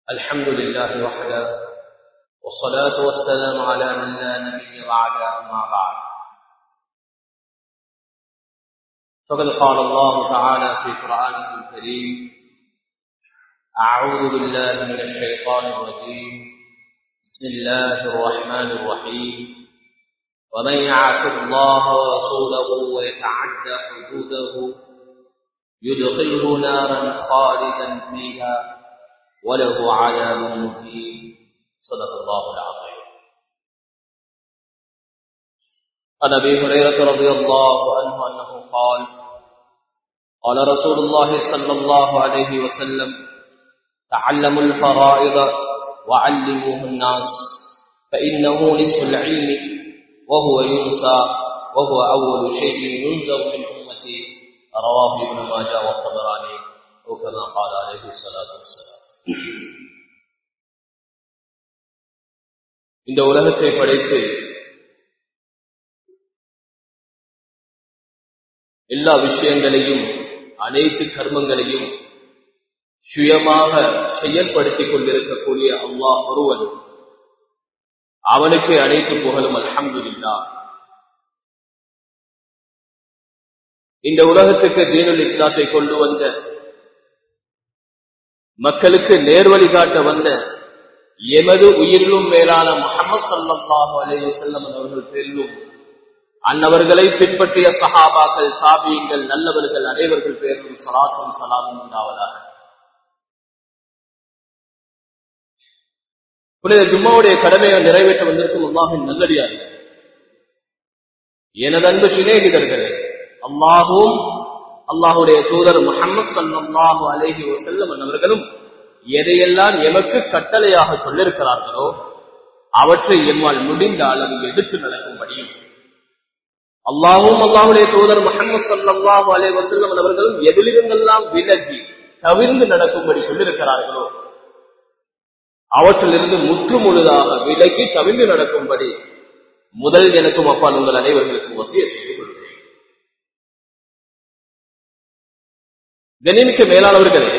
الحمد لله وحده والصلاة والسلام على من لا نبي بعد أما بعد فقد قال الله تعالى في قرآنه الكريم أعوذ بالله من الشيطان الرجيم بسم الله الرحمن الرحيم ومن يعص الله ورسوله ويتعدى حدوده يدخله نارا خالدا فيها وله عذاب مهين صدق الله العظيم عن ابي هريره رضي الله عنه انه قال قال رسول الله صلى الله عليه وسلم تعلموا الفرائض وعلموه الناس فانه نصف العلم وهو ينسى وهو اول شيء ينزل من امتي رواه ابن ماجه والطبراني وكما قال عليه الصلاه والسلام இந்த உலகத்தை படைத்து எல்லா விஷயங்களையும் அனைத்து கர்மங்களையும் சுயமாக செயல்படுத்திக் கொண்டிருக்கக்கூடிய அல்லாஹ் ஒருவன் அவனுக்கு அனைத்து புகழும் அல்ஹம்துல்லா இந்த உலகத்துக்கு தீனுல் இஸ்லாத்தை கொண்டு வந்த மக்களுக்கு நேர்வழி காட்ட வந்த எமது உயிரிலும் மேலான முகமது சல்லாஹு அலைய செல்லம் அவர்கள் பேரிலும் அன்னவர்களை பின்பற்றிய சஹாபாக்கள் சாபியங்கள் நல்லவர்கள் அனைவர்கள் பேரிலும் சலாத்தும் சலாமும் உண்டாவதாக புனித ஜும்மாவுடைய கடமையை நிறைவேற்ற வந்திருக்கும் அல்லாஹின் நல்லடியார்கள் எனது அன்பு சிநேகிதர்களே அல்லாஹும் அல்லாஹுடைய தூதர் முகமது சல்லாஹு அலேஹி செல்லம் அவர்களும் எதையெல்லாம் எமக்கு கட்டளையாக சொல்லிருக்கிறார்களோ அவற்றை எம்மால் முடிந்த அளவு எடுத்து நடக்கும்படியும் அல்லாஹும் அல்லாஹுடைய தூதர் முகமது சல்லாஹு அலே வசல்லம் அவர்களும் எதிலிருந்தெல்லாம் விலகி தவிர்ந்து நடக்கும்படி சொல்லியிருக்கிறார்களோ அவற்றிலிருந்து முற்று முழுதாக விலகி தவிர்ந்து நடக்கும்படி முதல் எனக்கும் அப்பா உங்கள் அனைவர்களுக்கும் வசிய செய்து கொள்கிறேன் கணிமிக்க மேலானவர்களே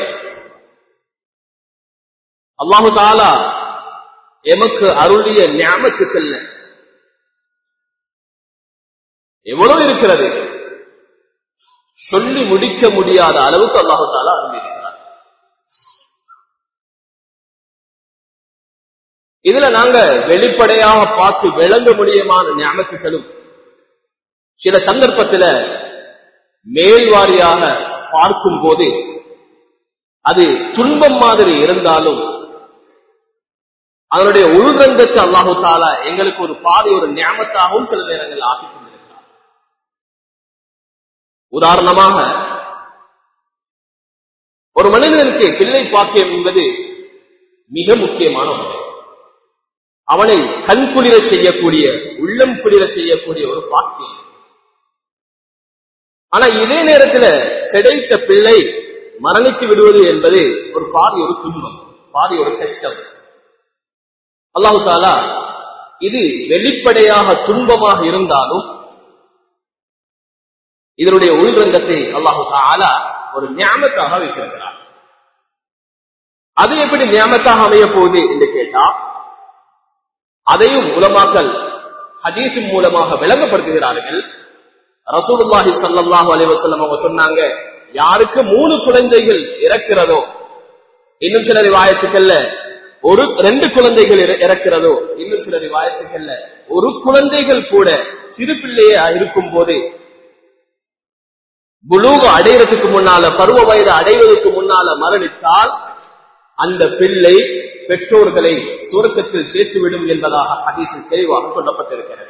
அல்லாஹு தாலா எமக்கு அருளிய ஞாபகத்துக்கல்ல எவ்வளவு இருக்கிறது சொல்லி முடிக்க முடியாத அளவுக்கு அல்லாஹு தாலா அருளியிருக்கிறார் இதுல நாங்க வெளிப்படையாக பார்த்து விளங்க முடியமான ஞாபகங்களும் சில சந்தர்ப்பத்தில் மேல்வாரியாக பார்க்கும் போது அது துன்பம் மாதிரி இருந்தாலும் அதனுடைய உள்ரங்கத்தை அல்லாஹு தாலா எங்களுக்கு ஒரு பாதை ஒரு ஞாபகத்தாகவும் சில நேரங்கள் ஆக்கி கொண்டிருக்கிறார் உதாரணமாக ஒரு மனிதனுக்கு பிள்ளை பாக்கியம் என்பது மிக முக்கியமான ஒன்று அவனை கண் குளிர செய்யக்கூடிய உள்ளம் குளிர செய்யக்கூடிய ஒரு பாக்கியம் ஆனா இதே நேரத்தில் கிடைத்த பிள்ளை மரணித்து விடுவது என்பது ஒரு பாதி ஒரு துன்பம் பாதி ஒரு கஷ்டம் அல்லாஹு தாலா இது வெளிப்படையாக துன்பமாக இருந்தாலும் இதனுடைய உள்ரங்கத்தை அல்லாஹு தாலா ஒரு ஞாபகத்தாக வைத்திருக்கிறார் அது எப்படி ஞாபகத்தாக அமைய போகுது என்று கேட்டா அதையும் உலமாக்கல் ஹதீஸின் மூலமாக விளங்கப்படுத்துகிறார்கள் ரசூலுல்லாஹி சல்லாஹூ அலைவசல்லம் அவங்க சொன்னாங்க யாருக்கு மூணு குழந்தைகள் இறக்கிறதோ இன்னும் சில ரிவாயத்துக்கள்ல ஒரு ரெண்டு குழந்தைகள் இறக்கிறதோ இன்னும் சில ரிவாயத்துக்கள்ல ஒரு குழந்தைகள் கூட சிறு பிள்ளையா இருக்கும் போது புலூக அடையிறதுக்கு முன்னால பருவ வயது அடைவதற்கு முன்னால மரணித்தால் அந்த பிள்ளை பெற்றோர்களை சுரக்கத்தில் சேர்த்துவிடும் என்பதாக ஹதீஸில் தெளிவாக சொல்லப்பட்டிருக்கிறது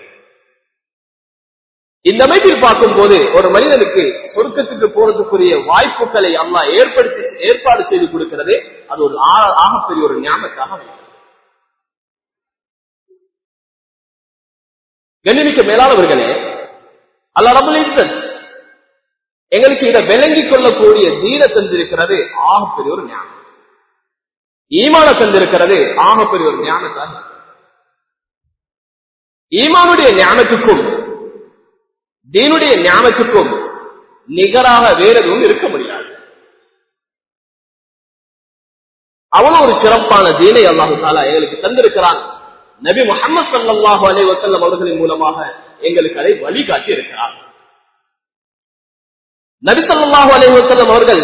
இந்த அமைப்பில் பார்க்கும் போது ஒரு மனிதனுக்கு சொர்க்கத்துக்கு போறதுக்குரிய வாய்ப்புகளை அல்லா ஏற்படுத்தி ஏற்பாடு செய்து கொடுக்கிறது அது ஒரு ஆகப்பெரிய ஒரு ஞாபகத்தாக கண்ணிமிக்க மேலானவர்களே அல்ல ரபுல் எங்களுக்கு இதை விளங்கிக் கொள்ளக்கூடிய தீர தந்திருக்கிறது ஆகப்பெரிய ஒரு ஞானம் ஈமான தந்திருக்கிறது ஆகப்பெரிய ஒரு ஞானத்தாக ஈமானுடைய ஞானத்துக்கும் தீனுடைய ஞானத்துக்கும் நிகராக வேற எதுவும் இருக்க முடியாது அவ்வளவு ஒரு சிறப்பான தீனை அல்லாஹு தாலா எங்களுக்கு தந்திருக்கிறான் நபி முகமது சல்லாஹு அலை வசல்லம் அவர்களின் மூலமாக எங்களுக்கு அதை வழிகாட்டி இருக்கிறார் நபி சல்லாஹு அலை வசல்லம் அவர்கள்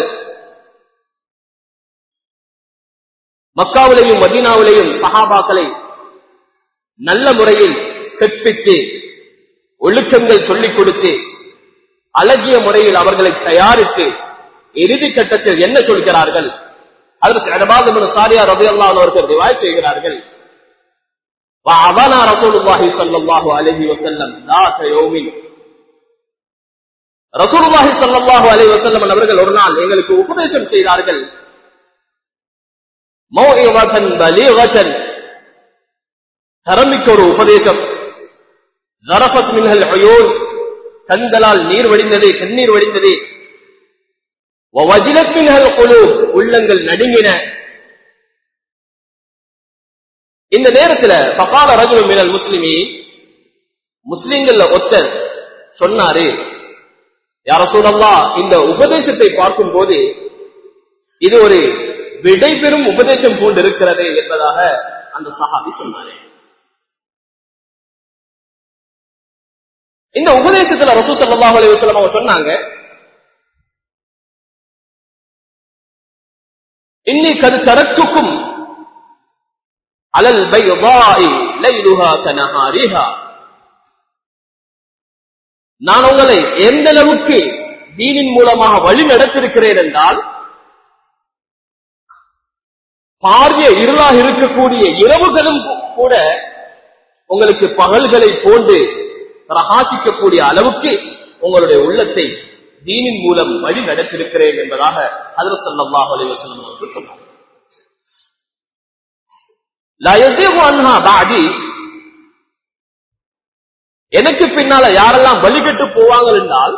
மக்காவிலையும் மதீனாவிலையும் சஹாபாக்களை நல்ல முறையில் கற்பித்து ஒழுக்கங்கள் சொல்லிக் கொடுத்து அழகிய முறையில் அவர்களை தயாரித்து இறுதி கட்டத்தில் என்ன சொல்கிறார்கள் அதற்கு இடபாதமனு சாரியா ரதையல்லா அவர்கள் ரிவாய் செய்கிறார்கள் وعظنا رسول الله صلى الله عليه وسلم ذات يوم ரசூலுல்லாஹி ஸல்லல்லாஹு அலைஹி வஸல்லம் அவர்கள் ஒரு நாள் எங்களுக்கு உபதேசம் செய்தார்கள் மௌஇவதன் பலீகதன் தரமிக்க ஒரு உபதேசம் ஜரஃபத் மின்ஹல் உயூன் கண்களால் நீர் வடிந்தது கண்ணீர் வடிந்தது வஜிலத் மின்ஹல் குலூப் உள்ளங்கள் நடுங்கின இந்த நேரத்துல பகால ரஜுல் மினல் முஸ்லிமி முஸ்லிம்கள்ல ஒத்தர் சொன்னாரு யார சொல்லலாம் இந்த உபதேசத்தை பார்க்கும் போது இது ஒரு விடை பெறும் உபதேசம் போன்று இருக்கிறது என்பதாக அந்த சஹாபி சொன்னாரு இந்த உபதேசத்துல ரசூ சல்லாஹ் அலைவசலம் அவங்க சொன்னாங்க இன்னி கது தரத்துக்கும் அலல் பைதாஇ லைலுஹா கனஹாரிஹா நான் உங்களை எந்த அளவுக்கு தீனின் மூலமாக வழி நடத்திருக்கிறேன் என்றால் பாரிய இருளாக இருக்கக்கூடிய இரவுகளும் கூட உங்களுக்கு பகல்களை போன்று பிரகாசிக்கக்கூடிய அளவுக்கு உங்களுடைய உள்ளத்தை தீனின் மூலம் வழி நடத்திருக்கிறேன் என்பதாக அதில் சல்லாஹ் அலைவசனம் அவர்கள் சொன்னார் எனக்கு பின்னால யாரெல்லாம் வழிகட்டு போவாங்க என்றால்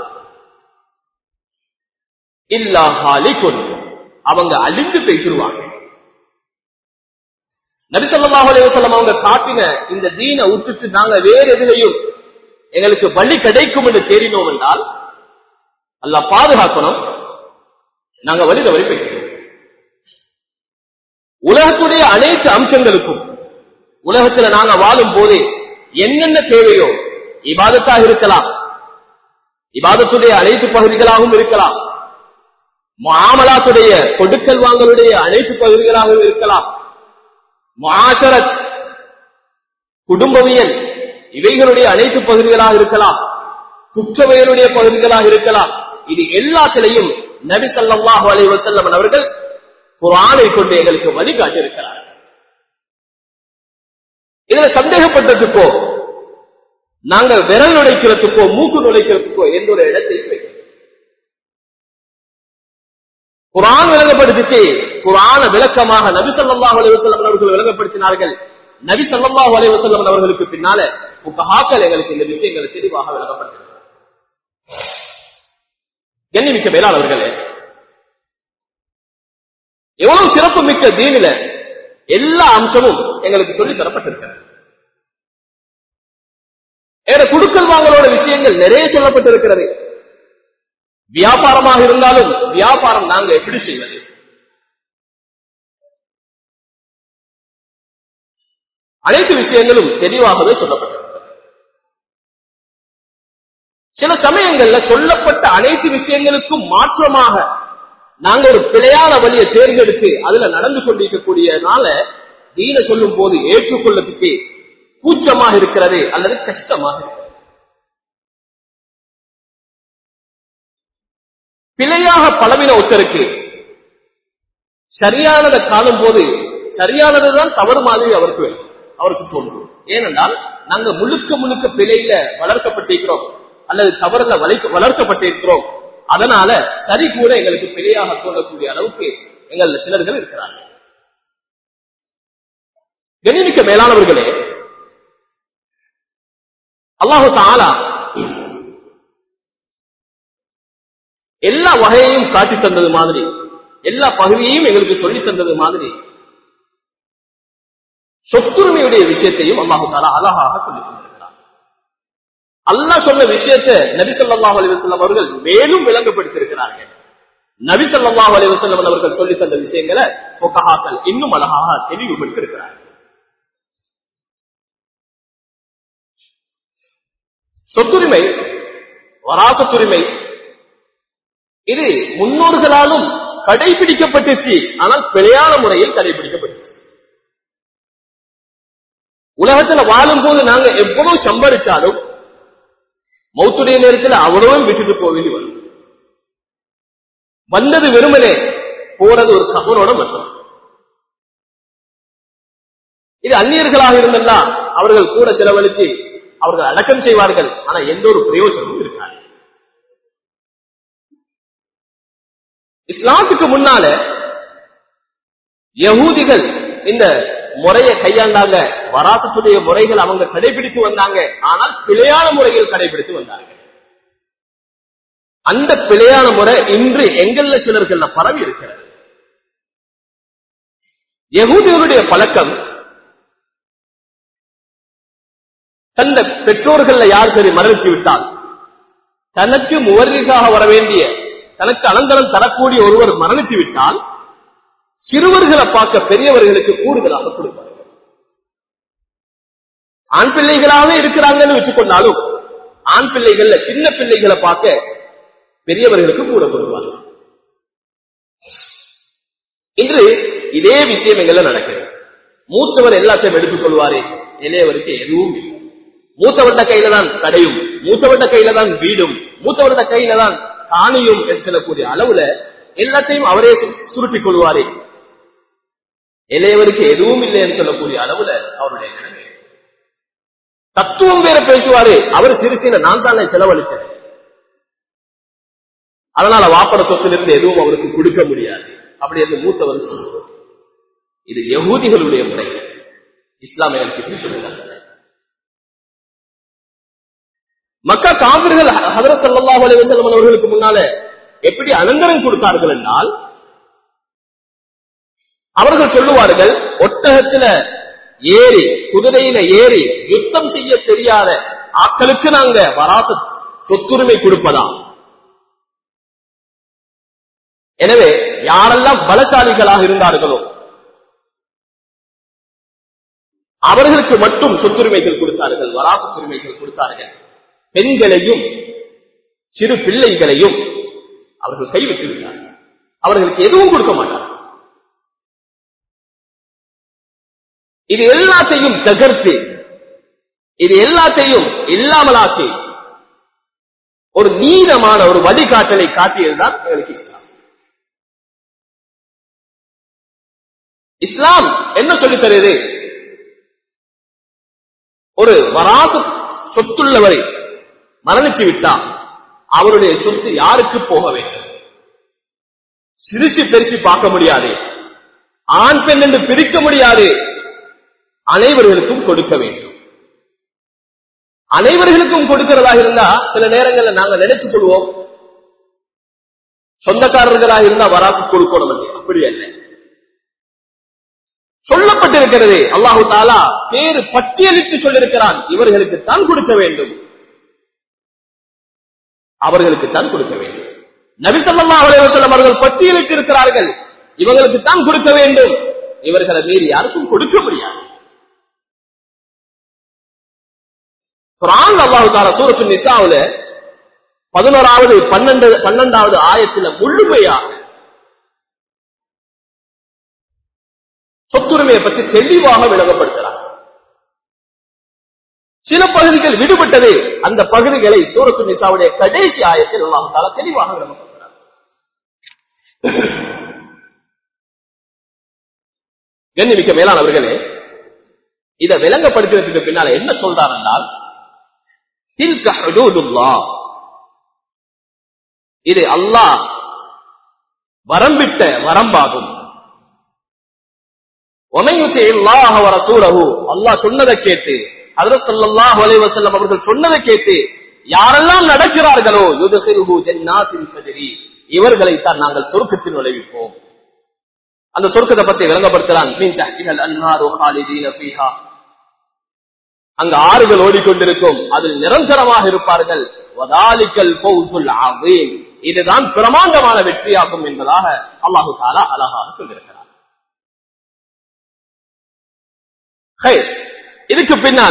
இல்லா ஹாலிகுன் அவங்க அழிந்து பேசிடுவாங்க நபிசல்லாஹு அலைவசல்லம் அவங்க காட்டின இந்த தீனை விட்டுட்டு நாங்க வேற எதிலையும் எங்களுக்கு வழி கிடைக்கும் என்று தேடினோம் என்றால் அல்ல பாதுகாக்கணும் நாங்க வழி தவறி பேசுகிறோம் உலகத்துடைய அனைத்து அம்சங்களுக்கும் உலகத்துல நாங்க வாழும் போதே என்னென்ன தேவையோ இபாதத்தாக இருக்கலாம் இபாதத்துடைய அனைத்து பகுதிகளாகவும் இருக்கலாம் மாமலாத்துடைய கொடுக்கல் வாங்கலுடைய அனைத்து பகுதிகளாகவும் இருக்கலாம் மாசரத் குடும்பவியல் இவைகளுடைய அனைத்து பகுதிகளாக இருக்கலாம் குற்றவியலுடைய பகுதிகளாக இருக்கலாம் இது எல்லாத்திலையும் நபி சல்லாஹு அலை வசல்லம் அவர்கள் குரானை கொண்டு எங்களுக்கு வழிகாட்டி இருக்கிறார் இதுல சந்தேகப்பட்டதுக்கோ நாங்க விரல் நுழைக்கிறதுக்கோ மூக்கு நுழைக்கிறதுக்கோ எந்த ஒரு இடத்தை குரான் விளங்கப்படுத்திச்சு குரான விளக்கமாக நபி சல்லாஹ் அலைவசல்லம் அவர்கள் விளங்கப்படுத்தினார்கள் நபி சல்லாஹ் அலைவசல்லம் அவர்களுக்கு பின்னால முக்கஹாக்கள் எங்களுக்கு இந்த விஷயங்களை தெளிவாக விளங்கப்படுத்தினார் கண்ணிமிக்க மேலாளர்களே எவ்வளவு சிறப்பு மிக்க தீனில எல்லா அம்சமும் எங்களுக்கு சொல்லி தரப்பட்டிருக்கிறது ஏற குடுக்கல் வாங்கலோட விஷயங்கள் நிறைய சொல்லப்பட்டிருக்கிறது வியாபாரமாக இருந்தாலும் வியாபாரம் நாங்க எப்படி செய்வது அனைத்து விஷயங்களும் தெளிவாகவே சொல்லப்பட்டிருக்கிறது சில சமயங்கள்ல சொல்லப்பட்ட அனைத்து விஷயங்களுக்கும் மாற்றமாக நாங்க ஒரு பிழையான வழியை தேர்ந்தெடுத்து அதுல நடந்து கொண்டிருக்கக்கூடியனால தீன சொல்லும் போது ஏற்றுக்கொள்ளத்துக்கு கூச்சமாக இருக்கிறது அல்லது கஷ்டமாக இருக்கிறது பிழையாக பழவின ஒருத்தருக்கு சரியானதை காணும் போது சரியானதுதான் தவறு மாதிரி அவருக்கு வேணும் அவருக்கு தோன்றும் ஏனென்றால் நாங்க முழுக்க முழுக்க பிழையில வளர்க்கப்பட்டிருக்கிறோம் அல்லது தவறுல வளர்க்கப்பட்டிருக்கிறோம் அதனால சரி கூட எங்களுக்கு பிழையாக தோன்றக்கூடிய அளவுக்கு எங்கள் சிலர்கள் இருக்கிறார்கள் கணினிக்க மேலானவர்களே அல்லாஹு தாலா எல்லா வகையையும் காட்டி தந்தது மாதிரி எல்லா பகுதியையும் எங்களுக்கு சொல்லி தந்தது மாதிரி சொத்துரிமையுடைய விஷயத்தையும் அல்லாஹு தாலா அழகாக சொல்லி தந்திருக்கிறார் அல்லாஹ் சொன்ன விஷயத்தை நபிசல்லாஹ் அலிவசல்லம் அவர்கள் மேலும் விளங்கப்படுத்தியிருக்கிறார்கள் நபி ஸல்லல்லாஹு அலைஹி வஸல்லம் அவர்கள் சொல்லி தந்த விஷயங்களை ஃபுகஹாக்கள் இன்னும் அழகாக தெளிவுபடுத்தி இருக்கிறார் சொத்துரிமை வராசத்துரிமை இது முன்னோர்களாலும் கடைபிடிக்கப்பட்டுச்சு ஆனால் பிழையான முறையில் கடைபிடிக்கப்பட்டுச்சு உலகத்துல வாழும் போது நாங்க எவ்வளவு சம்பாதிச்சாலும் மௌத்துடைய நேரத்தில் அவ்வளவும் விட்டுட்டு போக வேண்டி வரும் வந்தது வெறுமனே போறது ஒரு கபரோட மட்டும் இது அந்நியர்களாக இருந்ததா அவர்கள் கூட செலவழித்து அவர்கள் அடக்கம் செய்வார்கள் ஆனா எந்த ஒரு பிரயோஜனமும் இருக்காது இஸ்லாத்துக்கு முன்னால யகூதிகள் இந்த முறையை கையாண்டாங்க வராசத்துடைய முறைகள் அவங்க கடைபிடித்து வந்தாங்க ஆனால் பிழையான முறையில் கடைபிடித்து வந்தாங்க அந்த பிழையான முறை இன்று எங்கள்ல சிலர்கள்ல பரவி இருக்கிறது யகூதிகளுடைய பழக்கம் தந்த பெற்றோர்கள்ல யார் சரி மரணித்து விட்டால் தனக்கு முவரிசாக வர வேண்டிய தனக்கு அனந்தரம் தரக்கூடிய ஒருவர் மரணித்து விட்டால் சிறுவர்களை பார்க்க பெரியவர்களுக்கு கூடுதலாக கொடுப்பார்கள் ஆண் பிள்ளைகளாக இருக்கிறாங்கன்னு வச்சுக்கொண்டாலும் ஆண் பிள்ளைகள்ல சின்ன பிள்ளைகளை பார்க்க பெரியவர்களுக்கு கூட கொடுப்பாங்க இன்று இதே விஷயம் எங்கள நடக்கிறது மூத்தவர் எல்லாத்தையும் எடுத்துக் கொள்வாரே இளையவருக்கு எதுவும் இல்லை மூத்தவர்ட கையில தான் கடையும் மூத்தவர்ட கையில தான் வீடும் மூத்தவர்ட கையில தான் காணியும் என்று சொல்லக்கூடிய அளவுல எல்லாத்தையும் அவரே சுருட்டிக் கொள்வாரே இளையவருக்கு எதுவும் இல்லை என்று சொல்லக்கூடிய அளவுல அவருடைய நிலைமை தத்துவம் வேற பேசுவாரு அவர் சிறுசின நான் தானே செலவழித்தேன் அதனால வாப்பட சொத்திலிருந்து எதுவும் அவருக்கு கொடுக்க முடியாது அப்படி என்று மூத்தவர் சொல்லுவார் இது யகூதிகளுடைய முறை இஸ்லாமியர்களுக்கு இப்படி சொல்லுகிறாங்க மக்கா காவிர்கள் ஹதரத் சல்லாஹ் அலைவசல்லம் அவர்களுக்கு முன்னால எப்படி அனந்தரம் கொடுத்தார்கள் என்றால் அவர்கள் சொல்லுவார்கள் ஒட்டகத்துல ஏறி குதிரையில ஏறி யுத்தம் செய்ய தெரியாத ஆட்களுக்கு நாங்க வராச சொத்துரிமை கொடுப்பதா எனவே யாரெல்லாம் பலசாலிகளாக இருந்தார்களோ அவர்களுக்கு மட்டும் சொத்துரிமைகள் கொடுத்தார்கள் வராச உரிமைகள் கொடுத்தார்கள் பெண்களையும் சிறு பிள்ளைகளையும் அவர்கள் கைவிட்டு விட்டார்கள் அவர்களுக்கு எதுவும் கொடுக்க மாட்டார்கள் இது எல்லாத்தையும் தகர்த்து இது எல்லாத்தையும் இல்லாமலாக்கி ஒரு நீளமான ஒரு வழிகாட்டலை காட்டியதுதான் எங்களுக்கு இஸ்லாம் இஸ்லாம் என்ன சொல்லித் தருது ஒரு வராச சொத்துள்ளவரை மரணித்து விட்டால் அவருடைய சொத்து யாருக்கு போக வேண்டும் சிரிச்சு பெருச்சு பார்க்க முடியாது ஆண் பெண் என்று பிரிக்க முடியாது அனைவர்களுக்கும் கொடுக்க வேண்டும் அனைவர்களுக்கும் கொடுக்கிறதாக இருந்தா சில நேரங்களில் நாங்க நினைச்சுக் கொள்வோம் சொந்தக்காரர்களாக இருந்தா வராக்கு கொடுக்கணும் என்று. அப்படி அல்ல சொல்லப்பட்டிருக்கிறது அல்லாஹு தாலா பேரு பட்டியலிட்டு சொல்லிருக்கிறான் இவர்களுக்கு தான் கொடுக்க வேண்டும் அவர்களுக்கு தான் கொடுக்க வேண்டும் நபிசல்லா அலைவசல்லம் அவர்கள் பட்டியலிட்டு இருக்கிறார்கள் இவங்களுக்கு தான் கொடுக்க வேண்டும் இவர்களை மீறி யாருக்கும் கொடுக்க முடியாது குரான் அல்லாஹு தாலா சூரத்து நிசாவுல பதினோராவது பன்னெண்டு பன்னெண்டாவது ஆயத்துல முழுமையாக சொத்துரிமையை பற்றி தெளிவாக விளங்கப்படுத்துகிறார் சில பகுதிகள் விடுபட்டது அந்த பகுதிகளை சூரத்து நிசாவுடைய கடைசி ஆயத்தில் அல்லாஹு தாலா தெளிவாக விளங்கப்படுத்துகிறார் கண்ணிமிக்க மேலானவர்களே இதை விளங்கப்படுத்துவதற்கு பின்னால என்ன சொல்றார் என்றால் தில்க ஹுதூதுல்லாஹ் இது அல்லாஹ் வரம்பிட்ட வரம்பாகும் அல்லாஹ் சொன்னதை கேட்டு ஹதரத்தல்லாஹு அலைஹி வஸல்லம் அவர்கள் சொன்னதை கேட்டு யாரெல்லாம் நடக்கிறார்களோ யுதஹிலுஹு ஜன்னாத்தின் ஃபஜரி இவர்களை தான் நாங்கள் சொர்க்கத்தில் நுழைவிப்போம் அந்த சொர்க்கத்தை பத்தி விளங்கப்படுத்துறான் மின் தஹ்திஹல் அன்ஹாரு ஹாலிதீன ஃபீஹா அங்க ஆறுகள் ஓடிக்கொண்டிருக்கும் அதில் நிரந்தரமாக இருப்பார்கள் வதாலிக்கல் பௌசுல் ஆவீம் இதுதான் பிரமாண்டமான வெற்றியாகும் என்பதாக அல்லாஹு தாலா அழகாக சொல்லியிருக்கிறார் ஹைர். இதுக்கு பின்னால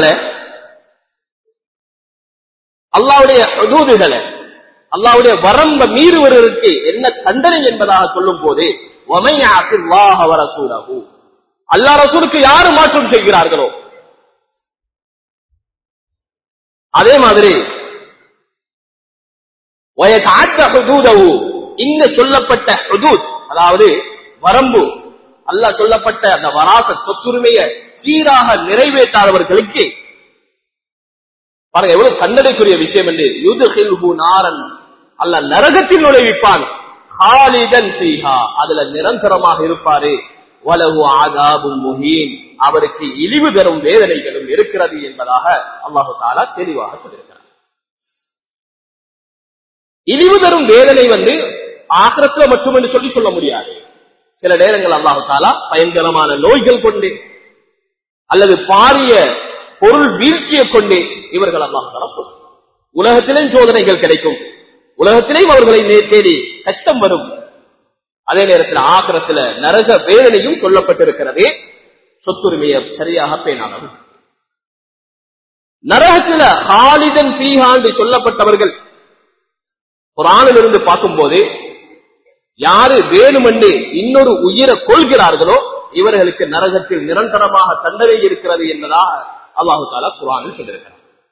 அல்லாவுடைய ஹுதூதுகளை அல்லாவுடைய வரம்ப மீறுவதற்கு என்ன தண்டனை என்பதாக சொல்லும் போது அல்லா ரசூலுக்கு யாரு மாற்றம் செய்கிறார்களோ அதே மாதிரி இங்க சொல்லப்பட்ட ஹுதூத் அதாவது வரம்பு அல்லாஹ் சொல்லப்பட்ட அந்த வராச சொத்துரிமையை சீராக நிறைவேற்றாதவர்களுக்கு பாருங்க எவ்வளவு கண்டனைக்குரிய விஷயம் என்று யுதுஹில்ஹு நாரன் அல்ல நரகத்தில் நுழைவிப்பான் ஹாலிதன் ஃபீஹா அதுல நிரந்தரமாக இருப்பாரு வலகு ஆதாபும் முஹீன் அவருக்கு இழிவு தரும் வேதனைகளும் இருக்கிறது என்பதாக அல்லாஹு தாலா தெளிவாக சொல்லியிருக்கிறார் இழிவு தரும் வேதனை வந்து ஆசிரத்துல மட்டும் என்று சொல்லி சொல்ல முடியாது சில நேரங்கள் அல்லாஹு தாலா பயங்கரமான நோய்கள் கொண்டு அல்லது பாரிய பொருள் வீழ்ச்சியை கொண்டு இவர்கள் அல்லாஹ் தரப்படும் உலகத்திலேயும் சோதனைகள் கிடைக்கும் உலகத்திலேயும் அவர்களை நே- தேடி கஷ்டம் வரும் அதே நேரத்தில் ஆக்கிரத்துல நரக வேதனையும் சொல்லப்பட்டிருக்கிறது சொத்துரிமையை சரியாக பேணாமல் நரகத்துல ஹாலிதன் பீஹாண்டு சொல்லப்பட்டவர்கள் குரானிலிருந்து பார்க்கும்போது யாரு வேணுமென்று இன்னொரு உயிரை கொள்கிறார்களோ இவர்களுக்கு நரகத்தில் நிரந்தரமாக தண்டனை இருக்கிறது என்பதாக அல்லாஹு தாலா குரானில் சொல்லியிருக்கிறார்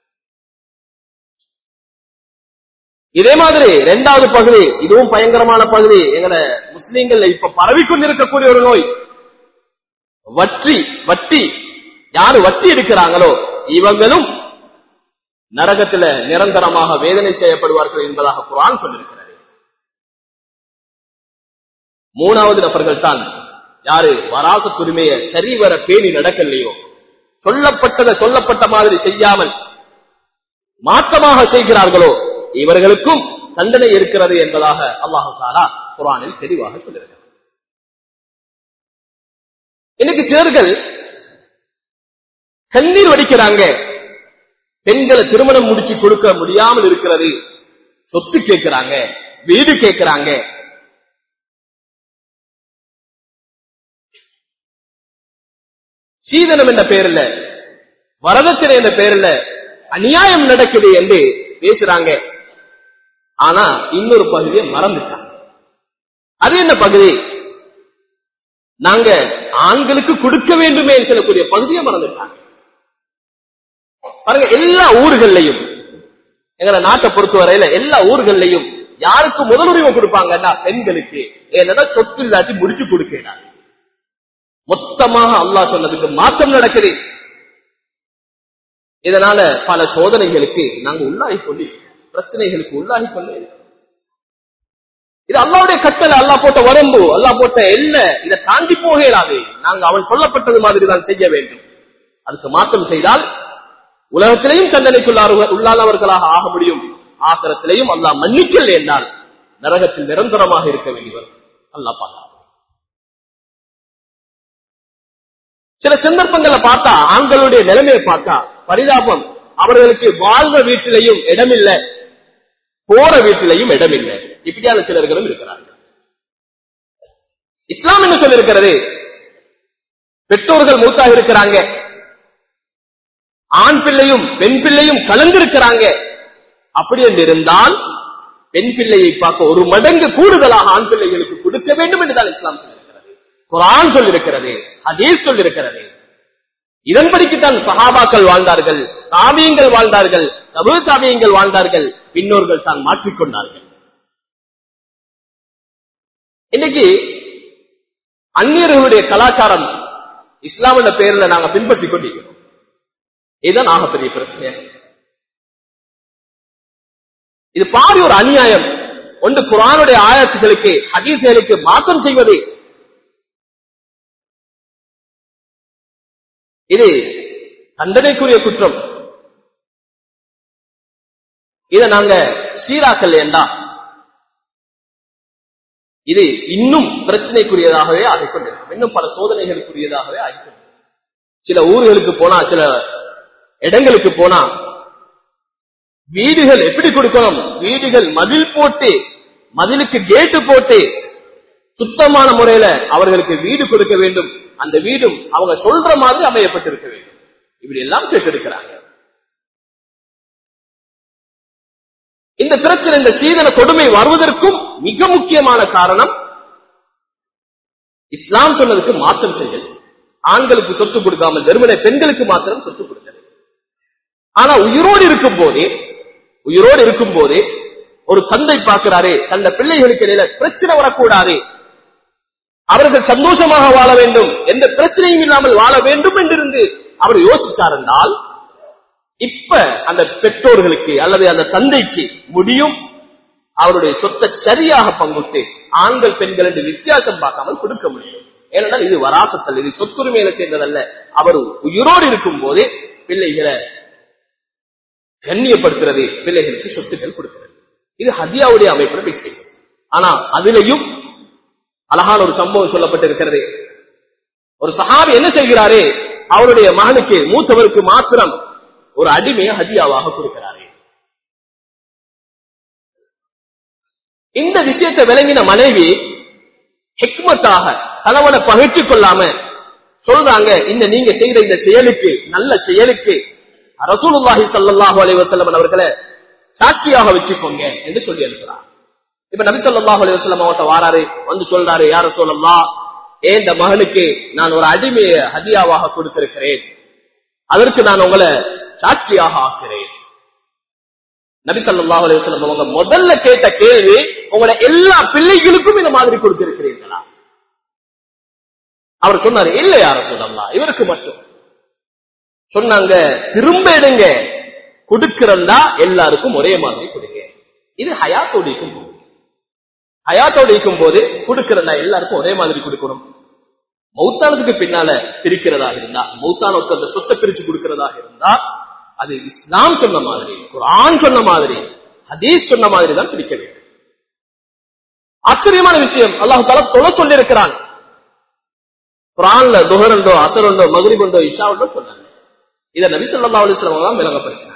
இதே மாதிரி இரண்டாவது பகுதி இதுவும் பயங்கரமான பகுதி எங்கட முஸ்லீம்கள் இப்ப பரவிக்கொண்டிருக்கக்கூடிய ஒரு நோய் வட்டி வட்டி யாரு வட்டி எடுக்கிறாங்களோ இவங்களும் நரகத்துல நிரந்தரமாக வேதனை செய்யப்படுவார்கள் என்பதாக குரான் சொல்லியிருக்கிறது மூணாவது நபர்கள் தான் யாரு வராசத்துரிமையை சரிவர பேணி நடக்கலையோ சொல்லப்பட்டதை சொல்லப்பட்ட மாதிரி செய்யாமல் மாற்றமாக செய்கிறார்களோ இவர்களுக்கும் தண்டனை இருக்கிறது என்பதாக அல்லாஹு தாலா குரானில் தெளிவாக சொல்லியிருக்கிறார் இன்னைக்கு சிலர்கள் கண்ணீர் வடிக்கிறாங்க பெண்களை திருமணம் முடிச்சு கொடுக்க முடியாமல் இருக்கிறது சொத்து கேட்கிறாங்க வீடு கேட்கிறாங்க சீதனம் என்ற பேர்ல வரதட்சணை என்ற பேர்ல அநியாயம் நடக்குது என்று பேசுறாங்க ஆனா இன்னொரு பகுதியை மறந்துட்டாங்க அது என்ன பகுதி நாங்க ஆண்களுக்கு கொடுக்க வேண்டுமே என்று சொல்லக்கூடிய பகுதியை மறந்துட்டாங்க பாருங்க எல்லா ஊர்கள்லையும் எங்களை நாட்டை பொறுத்தவரையில எல்லா ஊர்கள்லையும் யாருக்கு முதலுரிமை கொடுப்பாங்கன்னா பெண்களுக்கு ஏன்னா சொத்து இல்லாட்டி முடிச்சு கொடுக்கிறார் மொத்தமாக அல்லாஹ் சொன்னதுக்கு மாற்றம் நடக்குது இதனால பல சோதனைகளுக்கு நாங்க உள்ளாகி கொண்டு பிரச்சனைகளுக்கு உள்ளாகி கொண்டு இருக்கிறோம். இது அல்லாவுடைய கட்டளை அல்லாஹ் போட்ட வரம்பு அல்லாஹ் போட்ட எல்ல இதை தாண்டி போக இயலாது நாங்க அவன் சொல்லப்பட்டது மாதிரி தான் செய்ய வேண்டும் அதுக்கு மாற்றம் செய்தால் உலகத்திலேயும் தண்டனைக்குள்ளார் உள்ளானவர்களாக ஆக முடியும் ஆசிரத்திலேயும் அல்லாஹ் மன்னிக்கல் என்றால் நரகத்தில் நிரந்தரமாக இருக்க வேண்டியவர் அல்லாஹ் பார்க்கலாம் சில சந்தர்ப்பங்களை பார்த்தா ஆண்களுடைய நிலைமையை பார்த்தா பரிதாபம் அவர்களுக்கு வாழ்ற வீட்டிலையும் இடமில்ல போற வீட்டிலையும் இடமில்லை இப்படியான சிலர்களும் இருக்கிறார்கள் இஸ்லாம் என்ன சொல்லிருக்கிறது பெற்றோர்கள் மூத்தாக இருக்கிறாங்க ஆண் பிள்ளையும் பெண் பிள்ளையும் கலந்திருக்கிறாங்க அப்படி என்று இருந்தால் பெண் பிள்ளையை பார்க்க ஒரு மடங்கு கூடுதலாக ஆண் பிள்ளைகளுக்கு கொடுக்க வேண்டும் என்றுதான் இஸ்லாம் சொல்லியிருக்கிறது குரான் சொல்லிருக்கிறது ஹதீஸ் சொல்லிருக்கிறது இதன்படிக்குத்தான் சஹாபாக்கள் வாழ்ந்தார்கள் தாபியங்கள் வாழ்ந்தார்கள் தபு தாபியங்கள் வாழ்ந்தார்கள் பின்னோர்கள் தான் மாற்றிக்கொண்டார்கள் இன்னைக்கு அந்நியர்களுடைய கலாச்சாரம் இஸ்லாம் என்ற பெயரில் நாங்க பின்பற்றிக் கொண்டிருக்கிறோம் இதுதான் ஆகப்பெரிய பிரச்சனை இது பாரி ஒரு அநியாயம் ஒன்று குரானுடைய ஆயத்துகளுக்கு ஹதீசுகளுக்கு மாற்றம் செய்வது இது தண்டனைக்குரிய குற்றம் இதை நாங்க சீராக்கல் ஏண்டா இது இன்னும் பிரச்சனைக்குரியதாகவே ஆகிக்கொண்டிருக்கும் இன்னும் பல சோதனைகளுக்குரியதாகவே ஆகிக்கொண்டிருக்கும் சில ஊர்களுக்கு போனா சில இடங்களுக்கு போனா வீடுகள் எப்படி கொடுக்கணும் வீடுகள் மதில் போட்டு மதிலுக்கு கேட்டு போட்டு சுத்தமான முறையில அவர்களுக்கு வீடு கொடுக்க வேண்டும் அந்த வீடும் அவங்க சொல்ற மாதிரி அமையப்பட்டிருக்க வேண்டும் இப்படி எல்லாம் கேட்டிருக்கிறாங்க இந்த பிரச்சனை இந்த சீதன கொடுமை வருவதற்கும் மிக முக்கியமான காரணம் இஸ்லாம் சொன்னதுக்கு மாற்றம் செய்யல் ஆண்களுக்கு சொத்து கொடுக்காமல் வெறுமனை பெண்களுக்கு மாத்திரம் சொத்து கொடுத்தது ஆனா உயிரோடு இருக்கும் போதே உயிரோடு இருக்கும் போதே ஒரு தந்தை பார்க்கிறாரே தந்த பிள்ளைகளுக்கு இடையில பிரச்சனை வரக்கூடாது அவர்கள் சந்தோஷமாக வாழ வேண்டும் எந்த பிரச்சனையும் இல்லாமல் வாழ வேண்டும் என்றிருந்து அவர் யோசித்தார் என்றால் இப்ப அந்த பெற்றோர்களுக்கு அல்லது அந்த தந்தைக்கு முடியும் அவருடைய சொத்தை சரியாக பங்குட்டு ஆண்கள் பெண்கள் என்று வித்தியாசம் பார்க்காமல் கொடுக்க முடியும் ஏனென்றால் இது வராசத்தல் இது சொத்துரிமையில சேர்ந்ததல்ல அவர் உயிரோடு இருக்கும் போதே பிள்ளைகளை கண்ணியப்படுத்துறது பிள்ளைகளுக்கு சொத்துக்கள் கொடுக்கிறது இது ஹதியாவுடைய அமைப்பில் விஷயம் ஆனா அதிலையும் அழகான ஒரு சம்பவம் சொல்லப்பட்டிருக்கிறது ஒரு சஹாபி என்ன செய்கிறாரே அவருடைய மகனுக்கு மூத்தவருக்கு மாத்திரம் ஒரு அடிமையை ஹதியாவாக கொடுக்கிறாரே இந்த விஷயத்தை விளங்கின மனைவி ஹெக்மத்தாக கணவனை பகிர்ச்சிக் கொள்ளாம சொல்றாங்க இந்த நீங்க செய்த இந்த செயலுக்கு நல்ல செயலுக்கு ரசூலுல்லாஹி ஸல்லல்லாஹு அலைஹி வஸல்லம் அவர்களை சாட்சியாக வச்சுக்கோங்க என்று சொல்லி அனுப்புறார் இப்ப நபி ஸல்லல்லாஹு அலைஹி வஸல்லம் அவர்ட்ட வாராரு வந்து சொல்றாரு யார சொல்லலாம் ஏன் இந்த மகனுக்கு நான் ஒரு அடிமையை ஹதியாவாக கொடுத்திருக்கிறேன் அதற்கு நான் உங்களை சாட்சியாக ஆக்கிறேன் நபி ஸல்லல்லாஹு அலைஹி வஸல்லம் அவங்க முதல்ல கேட்ட கேள்வி உங்களை எல்லா பிள்ளைகளுக்கும் இந்த மாதிரி கொடுத்திருக்கிறீர்களா அவர் சொன்னாரு இல்ல யார சொல்லலாம் இவருக்கு மட்டும் சொன்னாங்க திரும்ப எடுங்க கொடுக்கிறந்தா எல்லாருக்கும் ஒரே மாதிரி கொடுங்க இது ஹயாத்தோடு இருக்கும் போது ஹயாத்தோடு இருக்கும் போது கொடுக்கிறதா எல்லாருக்கும் ஒரே மாதிரி கொடுக்கணும் மௌத்தானதுக்கு பின்னால பிரிக்கிறதாக இருந்தா மௌத்தான அந்த சொத்தை பிரிச்சு கொடுக்கிறதாக இருந்தா அது இஸ்லாம் சொன்ன மாதிரி குரான் சொன்ன மாதிரி ஹதீஸ் சொன்ன மாதிரி தான் பிரிக்க வேண்டும் ஆச்சரியமான விஷயம் அல்லாஹு தாலா தொலை சொல்லியிருக்கிறான் குரான்ல துஹரண்டோ அசரண்டோ மகிரிபண்டோ இஷாவுண்டோ சொன்னாங்க இதை நபி சொல்லா அலிஸ்லாம் தான் விளங்கப்படுத்தினாங்க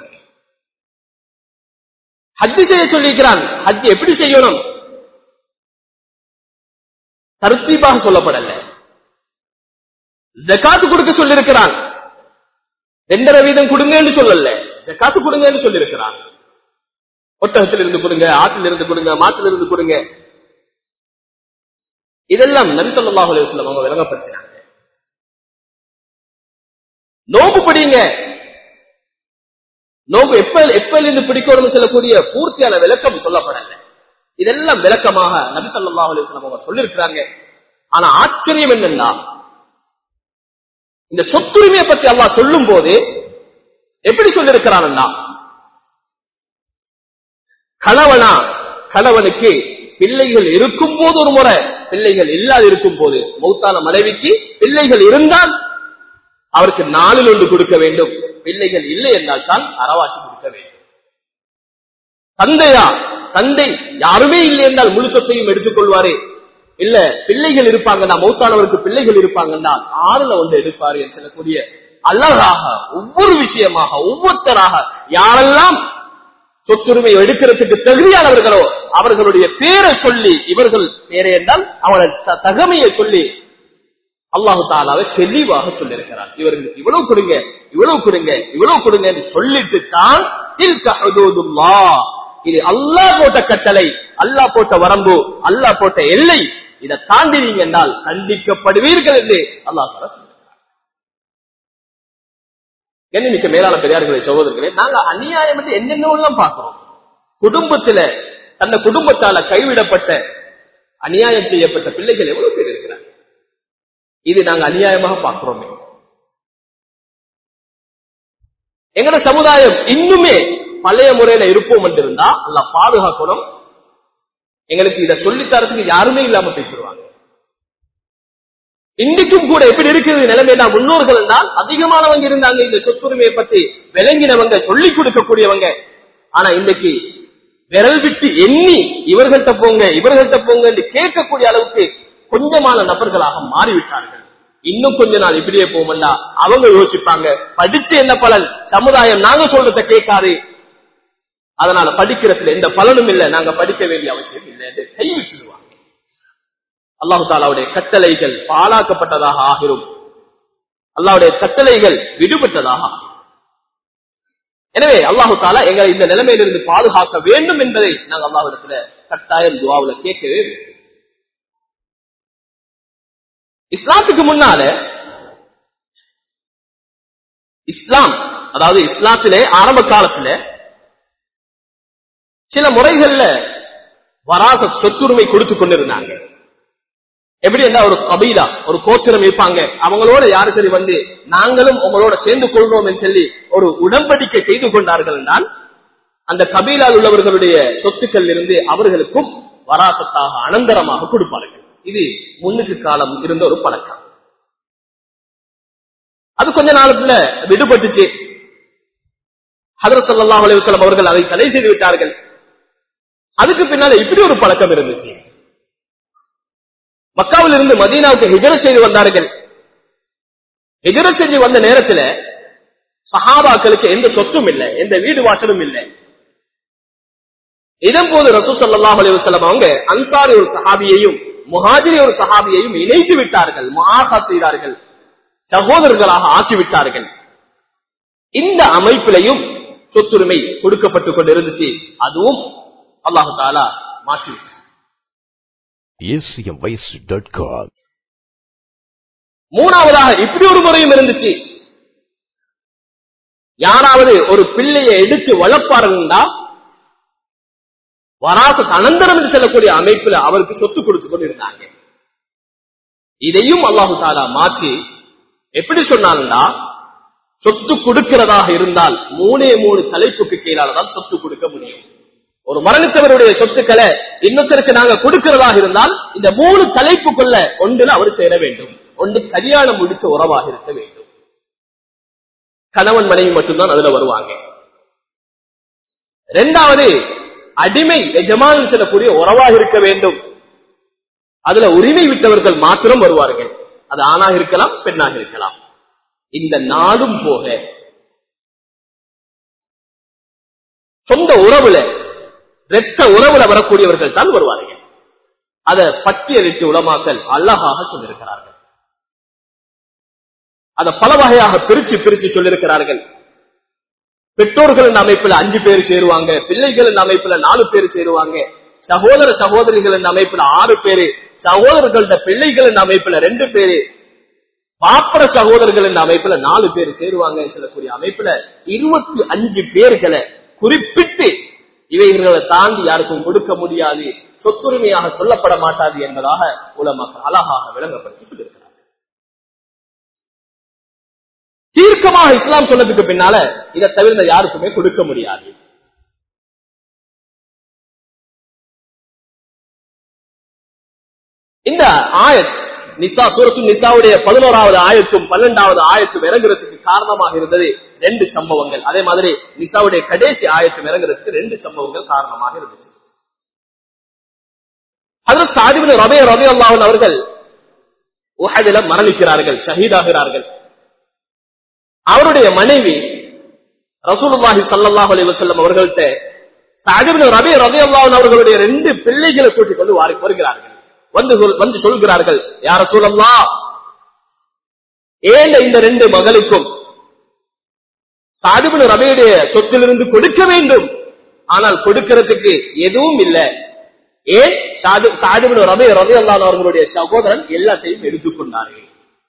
ஹஜ்ஜி செய்ய சொல்லியிருக்கிறான் ஹஜ் எப்படி செய்யணும் தர்த்தீபாக சொல்லப்படல ஜக்காத்து கொடுக்க சொல்லியிருக்கிறான் ரெண்டரை வீதம் கொடுங்கன்னு சொல்லல ஜக்காத்து கொடுங்கன்னு சொல்லியிருக்கிறான் ஒட்டகத்தில் இருந்து கொடுங்க ஆற்றில் இருந்து கொடுங்க மாட்டில் இருந்து கொடுங்க இதெல்லாம் நபி சொல்லாஹு அலுவலம் அவங்க விளங்கப்படுத்தினாங்க நோம்பு பிடிங்க நோம்பு எப்ப எப்ப இருந்து பிடிக்கணும்னு சொல்லக்கூடிய பூர்த்தியான விளக்கம் சொல்லப்படல இதெல்லாம் விளக்கமாக நபி சொல்லாஹு அலுவலம் அவங்க சொல்லியிருக்கிறாங்க ஆனா ஆச்சரியம் என்னன்னா இந்த சொத்துரிமையை பற்றி அல்லாஹ் சொல்லும் போது எப்படி சொல்லிருக்கிறான்னா கணவனா கணவனுக்கு பிள்ளைகள் இருக்கும் போது ஒரு முறை பிள்ளைகள் இல்லாது இருக்கும் போது மௌத்தான மனைவிக்கு பிள்ளைகள் இருந்தால் அவருக்கு நாளில் ஒன்று கொடுக்க வேண்டும் பிள்ளைகள் இல்லை என்றால் தான் அறவாசி கொடுக்க வேண்டும் தந்தையா தந்தை யாருமே இல்லை என்றால் முழு சொத்தையும் எடுத்துக்கொள்வாரே இல்ல பிள்ளைகள் இருப்பாங்கன்னா மௌத்தானவருக்கு பிள்ளைகள் இருப்பாங்கன்னா ஆறுல வந்து எடுப்பாரு என்று சொல்லக்கூடிய அழகாக ஒவ்வொரு விஷயமாக ஒவ்வொருத்தராக யாரெல்லாம் சொத்துரிமை எடுக்கிறதுக்கு தகுதியானவர்களோ அவர்களுடைய பேரை சொல்லி இவர்கள் பேரை என்றால் அவங்கள தகமையை சொல்லி அல்லாஹு தாலாவை தெளிவாக சொல்லியிருக்கிறார் இவர்களுக்கு இவ்வளவு கொடுங்க இவ்வளவு கொடுங்க இவ்வளவு கொடுங்க என்று சொல்லிட்டு தான் இது அல்லாஹ் போட்ட கட்டளை அல்லாஹ் போட்ட வரம்பு அல்லாஹ் போட்ட எல்லை இதை தாண்டினீங்க என்றால் கண்டிக்கப்படுவீர்கள் என்று அல்லாஹ் என்னமிக்க மேலான பெரியார்களை சகோதரர்களே நாங்க அநியாயம் என்று என்னென்னலாம் பார்க்கிறோம் குடும்பத்துல தந்த குடும்பத்தால கைவிடப்பட்ட அநியாயம் செய்யப்பட்ட பிள்ளைகள் எவ்வளவு பேர் இருக்கிறாங்க இது நாங்க அநியாயமாக பார்க்கிறோமே எங்கட சமுதாயம் இன்னுமே பழைய முறையில இருப்போம் என்று இருந்தா அல்ல பாதுகாக்கணும் எங்களுக்கு இதை சொல்லித்தரத்துக்கு யாருமே இல்லாம பேசிடுவாங்க இன்னைக்கும் கூட எப்படி இருக்குது நிலைமைனா முன்னோர்கள் தான் அதிகமானவங்க இருந்தாங்க இந்த சொத்துரிமையை பத்தி விளங்கினவங்க சொல்லிக் கொடுக்கக்கூடியவங்க ஆனா இன்னைக்கு விரல் விட்டு எண்ணி இவர்கள்ட்ட போங்க இவர்கள்ட்ட போங்க என்று கேட்கக்கூடிய அளவுக்கு கொஞ்சமான நபர்களாக மாறிவிட்டார்கள் இன்னும் கொஞ்ச நாள் இப்படியே போகும்னா அவங்க யோசிப்பாங்க படிச்சு என்ன பலன் சமுதாயம் நாங்க சொல்றத கேட்காது அதனால படிக்கிறதுல எந்த பலனும் இல்லை நாங்க படிக்க வேண்டிய அவசியம் இல்லை என்று கைவிட்டுடுவாங்க அல்லாஹு தாலாவுடைய கட்டளைகள் பாழாக்கப்பட்டதாக ஆகிரும் அல்லாவுடைய கட்டளைகள் விடுபட்டதாக ஆகும். எனவே அல்லாஹு தாலா எங்களை இந்த நிலைமையிலிருந்து பாதுகாக்க வேண்டும் என்பதை நாங்கள் அல்லாஹிடத்துல கட்டாயம் துவாவுல கேட்கவே வேண்டும். இஸ்லாத்துக்கு முன்னால இஸ்லாம் அதாவது இஸ்லாத்திலே ஆரம்ப காலத்துல சில முறைகள்ல வராக சொத்துரிமை கொடுத்து கொண்டிருந்தாங்க எப்படி என்ன ஒரு கபீலா ஒரு கோத்திரம் இருப்பாங்க அவங்களோட யாரு சரி வந்து நாங்களும் உங்களோட சேர்ந்து கொள்வோம் என்று சொல்லி ஒரு உடன்படிக்கை செய்து கொண்டார்கள் என்றால் அந்த கபீலால் உள்ளவர்களுடைய சொத்துக்கள் இருந்து அவர்களுக்கும் வராசத்தாக அனந்தரமாக கொடுப்பார்கள் இது முன்னுக்கு காலம் இருந்த ஒரு பழக்கம் அது கொஞ்ச நாளுக்குள்ள விடுபட்டுச்சு ஹதரத் ஸல்லல்லாஹு அலைஹி வஸல்லம் அவர்கள் அதை தடை செய்து விட்டார்கள் அதுக்கு பின்னால இப்படி ஒரு பழக்கம் இருந்துச்சு மக்காவில் இருந்து மதீனாவுக்கு ஹிஜர செய்து வந்தார்கள் ஹிஜர செஞ்சு வந்த நேரத்துல சஹாபாக்களுக்கு எந்த சொத்தும் இல்லை எந்த வீடு வாசலும் இல்லை இதன் போது ரசூ ஸல்லல்லாஹு அலைஹி வஸல்லம் அவங்க அன்சாரி ஒரு சஹாபியையும் முஹாஜிரி ஒரு சஹாபியையும் இணைத்து விட்டார்கள் முஆஹா செய்தார்கள் சகோதரர்களாக ஆக்கிவிட்டார்கள் இந்த அமைப்பிலையும் சொத்துரிமை கொடுக்கப்பட்டுக் கொண்டிருந்துச்சு அதுவும் அல்லாஹு தாலா மாற்றிவிட்டார் acmvoice.com. மூணாவதாக இப்படி ஒரு முறையும் இருந்துச்சு யாராவது ஒரு பிள்ளையை எடுத்து வளர்ப்பாருந்தா வராச அனந்தரம் என்று சொல்லக்கூடிய அமைப்புல அவருக்கு சொத்து கொடுத்து கொண்டிருந்தாங்க இதையும் அல்லாஹு தாலா மாற்றி எப்படி சொன்னாங்கன்னா சொத்து கொடுக்கிறதாக இருந்தால் மூணே மூணு தலைப்புக்கு கீழால தான் சொத்து கொடுக்க முடியும் ஒரு மரணித்தவருடைய சொத்துக்களை இன்னொருத்தருக்கு நாங்க கொடுக்கிறதாக இருந்தால் இந்த மூணு தலைப்புக்குள்ள ஒன்றுல அவர் சேர வேண்டும் ஒன்று கல்யாணம் முடிச்ச உறவாக இருக்க வேண்டும் கணவன் மனைவி மட்டும்தான் அதுல வருவாங்க இரண்டாவது அடிமை எஜமான் செல்லக்கூடிய உறவாக இருக்க வேண்டும் அதுல உரிமை விட்டவர்கள் மாத்திரம் வருவார்கள் அது ஆணாக இருக்கலாம் பெண்ணாக இருக்கலாம் இந்த நாடும் போக சொந்த உறவுல இரத்த உறவுல வரக்கூடியவர்கள் தான் வருவார்கள் அதை பட்டியலிட்டு உலமாக்கல் அழகாக சொல்லியிருக்கிறார்கள் அதை பல வகையாக பிரிச்சு பிரிச்சு சொல்லியிருக்கிறார்கள் பெற்றோர்களின் அமைப்புல அஞ்சு பேர் சேருவாங்க பிள்ளைகளின் அமைப்புல நாலு பேர் சேருவாங்க சகோதர சகோதரிகளின் அமைப்புல ஆறு பேரு சகோதரர்கள பிள்ளைகளின் அமைப்புல ரெண்டு பேரு பாப்பர சகோதரர்களின் அமைப்புல நாலு பேர் சேருவாங்க சொல்லக்கூடிய அமைப்புல இருபத்தி அஞ்சு பேர்களை குறிப்பிட்டு இவைகளை தாண்டி யாருக்கும் கொடுக்க முடியாது சொத்துரிமையாக சொல்லப்பட மாட்டாது என்பதாக உலமக்கள் அழகாக விளங்கப்படுத்தி சொல்லியிருக்கிறார் தீர்க்கமாக இஸ்லாம் சொன்னதுக்கு பின்னால இதை தவிர்த்த யாருக்குமே கொடுக்க முடியாது இந்த ஆயத் நிசா சூரத்து நிசாவுடைய பதினோராவது ஆயத்தும் பன்னெண்டாவது ஆயத்தும் இறங்குறதுக்கு காரணமாக இருந்தது ரெண்டு சம்பவங்கள் அதே மாதிரி நிசாவுடைய கடைசி ஆயத்தும் இறங்குறதுக்கு ரெண்டு சம்பவங்கள் காரணமாக இருந்தது அதில் சாதிபின் ரபே ரபி அல்லாஹன் அவர்கள் உஹதில மரணிக்கிறார்கள் ஷஹீதாகிறார்கள் அவருடைய மனைவி ரசூலுல்லாஹி ஸல்லல்லாஹு அலைஹி வஸல்லம் அவர்கள்ட்ட சாதிபின் ரபி ரபி அல்லாஹன் அவர்களுடைய ரெண்டு பிள்ளைகளை கூட்டிக் கொண்டு வாரி- வருகிறார்கள் வந்து சொல்- வந்து சொல்கிறார்கள் யார சூழல்லா ஏன் இந்த ரெண்டு மகளுக்கும் சாதிபின் ரபியுடைய சொத்திலிருந்து கொடுக்க வேண்டும் ஆனால் கொடுக்கிறதுக்கு எதுவும் இல்லை ஏன் சாதிபின் ரபி ரபி அல்லாஹ் அவர்களுடைய சகோதரன் எல்லாத்தையும் எடுத்துக்கொண்டார்கள்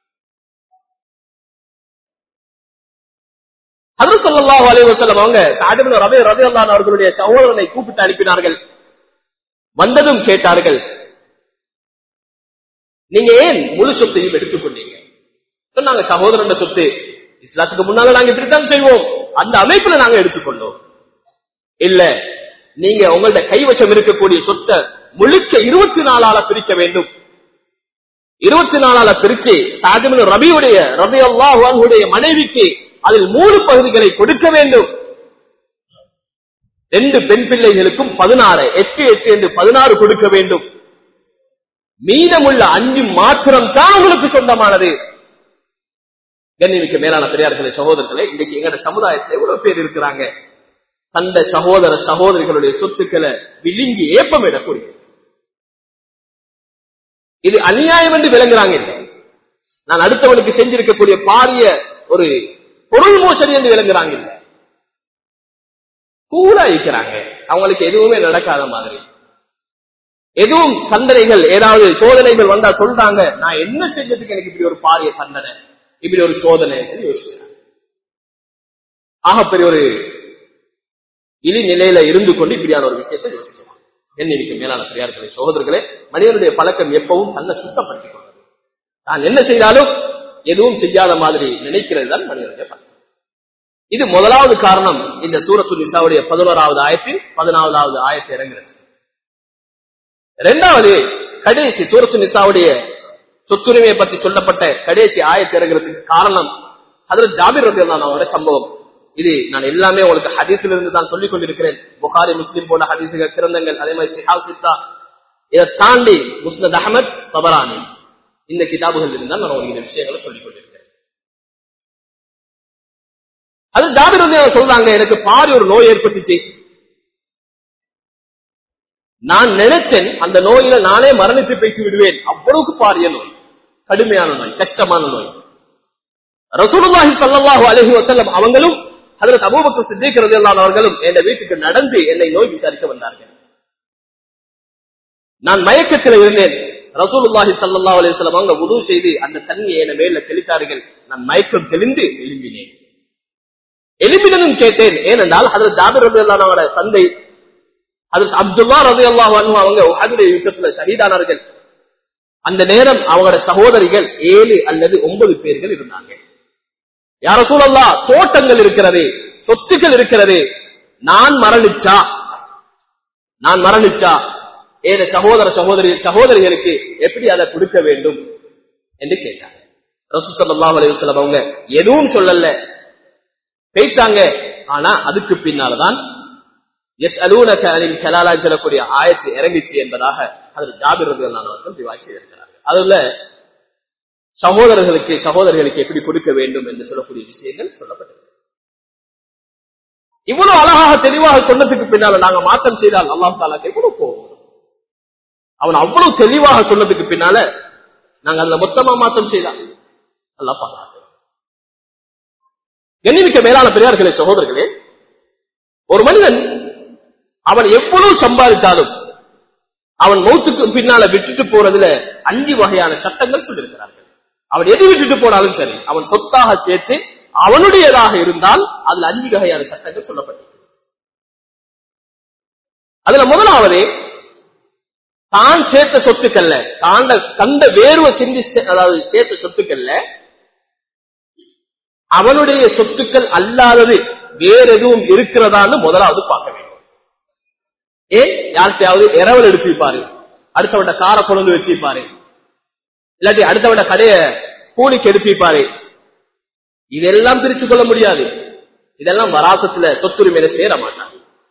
ஹதரத் ஸல்லல்லாஹு அலைஹி வஸல்லம் அவங்க சாதிபின் ரபி ரபி அல்லாஹ் அவர்களுடைய சகோதரனை கூப்பிட்டு அனுப்பினார்கள் வந்ததும் கேட்டார்கள் நீங்க ஏன் முழு சொத்தையும் எடுத்துக்கொண்டீங்க சொன்னாங்க சகோதரன் சொத்து இஸ்லாத்துக்கு முன்னால நாங்க இப்படித்தான் செய்வோம் அந்த அமைப்புல நாங்க எடுத்துக்கொண்டோம் இல்ல நீங்க உங்கள்ட்ட கைவசம் இருக்கக்கூடிய சொத்தை முழுக்க இருபத்தி நாலால பிரிக்க வேண்டும் இருபத்தி நாலால பிரிச்சு தாஜமின் ரபியுடைய ரபி அல்லாஹுடைய மனைவிக்கு அதில் மூணு பகுதிகளை கொடுக்க வேண்டும் ரெண்டு பெண் பிள்ளைகளுக்கும் பதினாறு எட்டு எட்டு என்று பதினாறு கொடுக்க வேண்டும் மீதமுள்ள அஞ்சு மாத்திரம் தான் உங்களுக்கு சொந்தமானது கண்ணிமிக்க மேலான பெரியார்களே சகோதரர்களே இன்றைக்கு எங்கட சமுதாயத்தில் எவ்வளவு பேர் இருக்கிறாங்க தந்த சகோதர சகோதரிகளுடைய சொத்துக்களை விழுங்கி ஏப்பமிடக்கூடிய இது அநியாயம் என்று விளங்குறாங்க இல்லை நான் அடுத்தவனுக்கு செஞ்சிருக்கக்கூடிய பாரிய ஒரு பொருள் மோசடி என்று விளங்குறாங்க இல்லை கூலா இருக்கிறாங்க அவங்களுக்கு எதுவுமே நடக்காத மாதிரி எதுவும் தண்டனைகள் ஏதாவது சோதனைகள் வந்தா சொல்றாங்க நான் என்ன செஞ்சதுக்கு எனக்கு இப்படி ஒரு பாரிய தண்டனை இப்படி ஒரு சோதனை சொல்லி யோசிக்கிறாங்க ஆகப்பெரிய ஒரு இழி நிலையில இருந்து கொண்டு இப்படியான ஒரு விஷயத்தை யோசிக்கலாம் என்னிக்கு மேலான பெரியார்களே சகோதரர்களே மனிதனுடைய பழக்கம் எப்பவும் தன்னை சுத்தப்படுத்திக் கொள்வது தான் என்ன செய்தாலும் எதுவும் செய்யாத மாதிரி நினைக்கிறது தான் மனிதனுடைய பழக்கம் இது முதலாவது காரணம் இந்த சூரத்து நிசாவுடைய பதினோராவது ஆயத்தில் பதினாவதாவது ஆயத்தை இறங்குறது இரண்டாவது கடைசி சூரத்து நிசாவுடைய சொத்துரிமையை பற்றி சொல்லப்பட்ட கடைசி ஆயத்தை இறங்குறதுக்கு காரணம் அதில் ஜாபிர் ரத்தியான சம்பவம் இது நான் எல்லாமே உங்களுக்கு ஹதீஸில் இருந்து தான் சொல்லிக் கொண்டிருக்கிறேன் புகாரி முஸ்லிம் போன்ற ஹதீசுகள் சிறந்தங்கள் அதே மாதிரி சிஹால் சித்தா இதை தாண்டி முஸ்னத் அகமத் தபரானி இந்த கிதாபுகள் இருந்தால் நான் உங்களுக்கு இந்த விஷயங்களை சொல்லிக் கொண்டிருக்கிறேன் அது ஜாபிர் வந்து சொல்றாங்க எனக்கு பாரி ஒரு நோய் ஏற்பட்டுச்சு நான் நினைச்சேன் அந்த நோயில நானே மரணித்து பேசி விடுவேன் அவ்வளவுக்கு பாரிய நோய் கடுமையான நோய் கஷ்டமான நோய் ரசூலுல்லாஹி ஸல்லல்லாஹு அலைஹி வஸல்லம் அவங்களும் ஹஜரத் அபூபக்கர் சித்திக் ரலியல்லாஹு அவர்களும் என் வீட்டுக்கு நடந்து என்னை நோய் விசாரிக்க வந்தார்கள் நான் மயக்கத்தில் இருந்தேன் ரசூலுல்லாஹி ஸல்லல்லாஹு அலைஹி வஸல்லம் அவங்க உது செய்து அந்த தண்ணியை என் மேல தெளித்தார்கள் நான் மயக்கம் தெளிந்து எழும்பினேன் எழுப்பினதும் கேட்டேன் ஏனென்றால் அதில் ஜாபிர் ரபி அல்லாவோட தந்தை அதில் அப்துல்லா ரபி அல்லாஹ் அவங்க உஹதுடைய யுத்தத்துல சகிதானார்கள் அந்த நேரம் அவங்களோட சகோதரிகள் ஏழு அல்லது ஒன்பது பேர்கள் இருந்தாங்க யார சூழல்லா தோட்டங்கள் இருக்கிறது சொத்துக்கள் இருக்கிறது நான் மரணிச்சா நான் மரணிச்சா ஏன சகோதர சகோதரி சகோதரிகளுக்கு எப்படி அதை கொடுக்க வேண்டும் என்று கேட்டாங்க ரசூ சல்லாஹ் அலையுஸ்லாம் அவங்க எதுவும் சொல்லல பேசாங்க ஆனா அதுக்கு பின்னால்தான் எஸ் அலூனக அலின் கலாலா சொல்லக்கூடிய ஆயத்து இறங்கிச்சு என்பதாக அதில் ஜாபிர் அவர்கள் விவாதி செய்திருக்கிறார்கள் அதுல சகோதரர்களுக்கு சகோதரிகளுக்கு எப்படி கொடுக்க வேண்டும் என்று சொல்லக்கூடிய விஷயங்கள் சொல்லப்பட்டது இவ்வளவு அழகாக தெளிவாக சொன்னதுக்கு பின்னால நாங்க மாற்றம் செய்தால் அல்லாஹ் தாலாக்கு எவ்வளவு போகும் அவன் அவ்வளவு தெளிவாக சொன்னதுக்கு பின்னால நாங்க அதுல மொத்தமா மாற்றம் செய்தால் அல்லா பாக்கலாம் கண்ணிமிக்க மேலான பெரியார்களே சகோதரர்களே ஒரு மனிதன் அவன் எவ்வளவு சம்பாதித்தாலும் அவன் மௌத்துக்கு பின்னால விட்டுட்டு போறதுல அஞ்சு வகையான சட்டங்கள் சொல்லியிருக்கிறார்கள் அவன் எது விட்டுட்டு போனாலும் சரி அவன் சொத்தாக சேர்த்து அவனுடையதாக இருந்தால் அதுல அஞ்சு வகையான சட்டங்கள் சொல்லப்பட்டது அதுல முதலாவது தான் சேர்த்த சொத்துக்கள்ல தாண்ட தந்த வேர்வை சிந்தி அதாவது சேர்த்த சொத்துக்கள்ல அவனுடைய சொத்துக்கள் அல்லாதது வேற எதுவும் இருக்கிறதான்னு முதலாவது பார்க்க வேண்டும் ஏன் யார்கிட்டயாவது இரவல் எடுப்பிப்பாரு அடுத்தவட்ட காரை கொண்டு வச்சிருப்பாரு இல்லாட்டி அடுத்தவட்ட கடைய கூலிக்கு எடுப்பிப்பாரு இதெல்லாம் பிரிச்சு கொள்ள முடியாது இதெல்லாம் வராசத்துல சொத்துரிமையில சேர மாட்டாங்க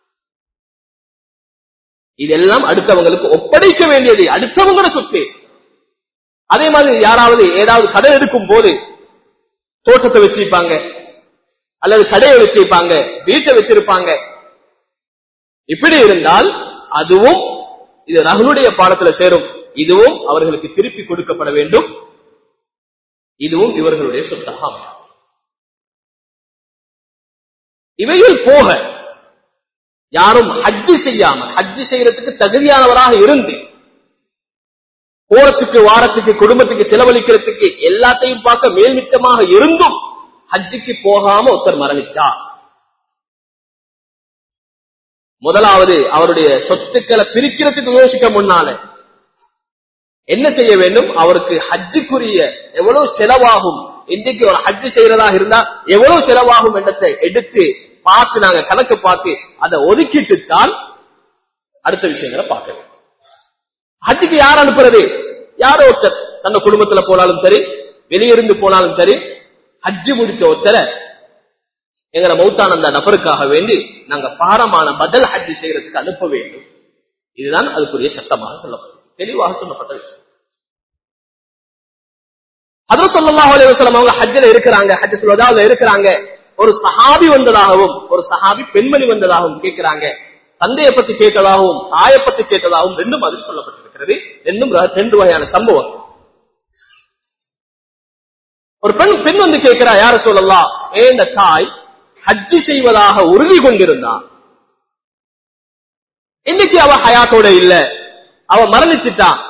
இதெல்லாம் அடுத்தவங்களுக்கு ஒப்படைக்க வேண்டியது அடுத்தவங்களோட சொத்து அதே மாதிரி யாராவது ஏதாவது கடை எடுக்கும் போது தோட்டத்தை வச்சிருப்பாங்க அல்லது கடையை வச்சிருப்பாங்க வீட்டை வச்சிருப்பாங்க இப்படி இருந்தால் அதுவும் இது ரகுனுடைய பாடத்துல சேரும் இதுவும் அவர்களுக்கு திருப்பி கொடுக்கப்பட வேண்டும் இதுவும் இவர்களுடைய சொத்தாக அமையும் இவையில் போக யாரும் ஹஜ்ஜி செய்யாமல் ஹஜ்ஜி செய்யறதுக்கு தகுதியானவராக இருந்து போறதுக்கு வாரத்துக்கு குடும்பத்துக்கு செலவழிக்கிறதுக்கு எல்லாத்தையும் பார்க்க மேல்மிட்டமாக இருந்தும் ஹஜ்ஜிக்கு போகாம ஒருத்தர் மரணிச்சார் முதலாவது அவருடைய சொத்துக்களை பிரிக்கிறதுக்கு யோசிக்க முன்னால என்ன செய்ய வேண்டும் அவருக்கு ஹஜ்ஜுக்குரிய எவ்வளவு செலவாகும் இன்றைக்கு ஒரு ஹஜ்ஜு செய்யறதா இருந்தா எவ்வளவு செலவாகும் என்றதை எடுத்து பார்த்து நாங்க கணக்கு பார்த்து அதை ஒதுக்கிட்டு தான் அடுத்த விஷயங்களை பார்க்க வேண்டும் ஹஜ்ஜுக்கு யார் அனுப்புறது யாரோ ஒருத்தர் தன்னை குடும்பத்துல போனாலும் சரி வெளியிருந்து போனாலும் சரி ஹஜ்ஜு முடிச்ச ஒருத்தரை எங்களை மௌத்தான அந்த நபருக்காக வேண்டி நாங்க பாரமான பதில் ஹஜ்ஜு செய்யறதுக்கு அனுப்ப வேண்டும் இதுதான் அதுக்குரிய சட்டமாக சொல்லப்படும் தெளிவாக சொல்லப்பட்ட விஷயம் அதுவும் சொல்லலாம் அவங்க ஹஜ்ஜில் இருக்கிறாங்க ஹஜ் சொல்வதாவில் இருக்கிறாங்க ஒரு சஹாபி வந்ததாகவும் ஒரு சஹாபி பெண்மணி வந்ததாகவும் கேட்கிறாங்க தந்தையை பத்தி கேட்டதாகவும் தாயை பத்தி கேட்டதாகவும் ரெண்டும் பதில் சொல்லப்பட்டிருக்கிறது ரெண்டும் ர- ரெண்டு வகையான சம்பவம் ஒரு பெண் பெண் வந்து கேட்கிறா யார சொல்லலாம் ஏ இந்த தாய் ஹஜ்ஜி செய்வதாக உறுதி கொண்டிருந்தான் இன்னைக்கு அவ ஹயாத்தோட இல்ல அவ மரணிச்சிட்டான்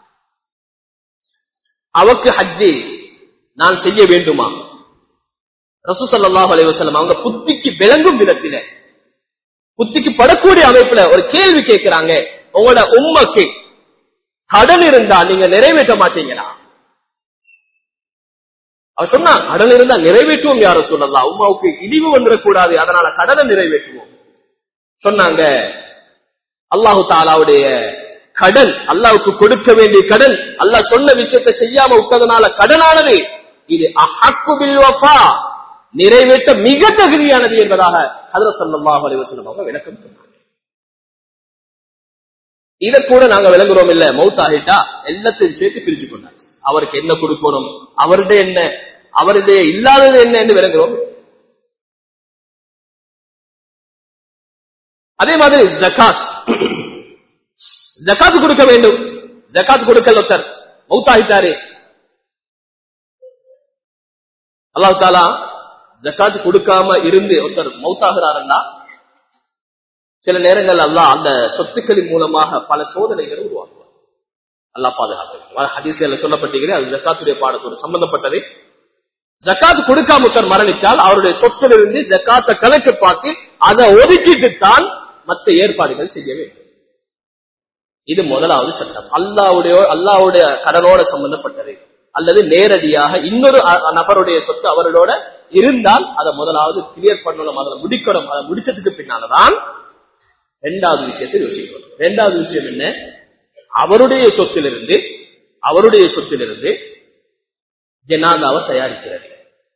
அவக்கு ஹஜ்ஜி நான் செய்ய வேண்டுமா ரசூ ஸல்லல்லாஹு அலைஹி வஸல்லம் அவங்க புத்திக்கு விளங்கும் விதத்தில புத்திக்கு படக்கூடிய அமைப்புல ஒரு கேள்வி கேட்கிறாங்க உங்களோட உம்மக்கு கடன் இருந்தா நீங்க நிறைவேற்ற மாட்டீங்களா அவர் சொன்னா கடன் இருந்தா நிறைவேற்றுவோம் யார சொல்லலாம் உமாவுக்கு இழிவு வந்துடக்கூடாது அதனால கடனை நிறைவேற்றுவோம் சொன்னாங்க அல்லாஹு தாலாவுடைய கடன் அல்லாவுக்கு கொடுக்க வேண்டிய கடன் அல்லாஹ் சொன்ன விஷயத்தை செய்யாம விட்டதுனால கடனானது இது அஹக்கு பில் வஃபா நிறைவேற்ற மிக தகுதியானது என்பதாக ஹதரத் ஸல்லல்லாஹு அலைஹி வஸல்லம் அவங்க விளக்கம் சொன்னாங்க இத கூட நாங்க விளங்குறோம் இல்ல மௌத் ஆகிட்டா எல்லாத்தையும் சேர்த்து பிரிச்சு கொண்டாச்சு அவருக்கு என்ன கொடுக்கணும் அவருடைய என்ன அவருடைய இல்லாதது என்ன என்று விளங்குறோம் அதே மாதிரி ஜகாத் ஜகாத் கொடுக்க வேண்டும் ஜகாத் கொடுக்கல ஒருத்தர் மௌத்தாகிட்டாரு அல்லாஹ் தாலா ஜக்காத் கொடுக்காம இருந்து ஒருத்தர் மௌத்தாகிறாருன்னா சில நேரங்கள் அல்லாஹ் அந்த சொத்துக்களின் மூலமாக பல சோதனைகளை உருவாக்குவார் அல்லாஹ் பாதுகாப்பு ஹதீஸ்ல சொல்லப்பட்டிருக்கிறது அது ஜக்காத்துடைய பாடத்தோடு சம்பந்தப்பட்டது ஜக்காத் கொடுக்காம ஒருத்தர் மரணித்தால் அவருடைய சொத்திலிருந்து ஜக்காத்தை கணக்கு பார்த்து அதை ஒதுக்கிட்டு தான் மற்ற ஏற்பாடுகள் செய்ய வேண்டும் இது முதலாவது சட்டம் அல்லாவுடைய அல்லாவுடைய கடனோட சம்பந்தப்பட்டது அல்லது நேரடியாக இன்னொரு அ- நபருடைய சொத்து அவர்களோட இருந்தால் அதை முதலாவது கிளியர் பண்ணணும் அதை முடிக்கணும் அதை முடிச்சதுக்கு பின்னாலதான் இரண்டாவது விஷயத்தை யோசிக்கணும் இரண்டாவது விஷயம் என்ன அவருடைய சொத்திலிருந்து அவருடைய சொத்திலிருந்து ஜனாதாவை தயாரிக்கிறது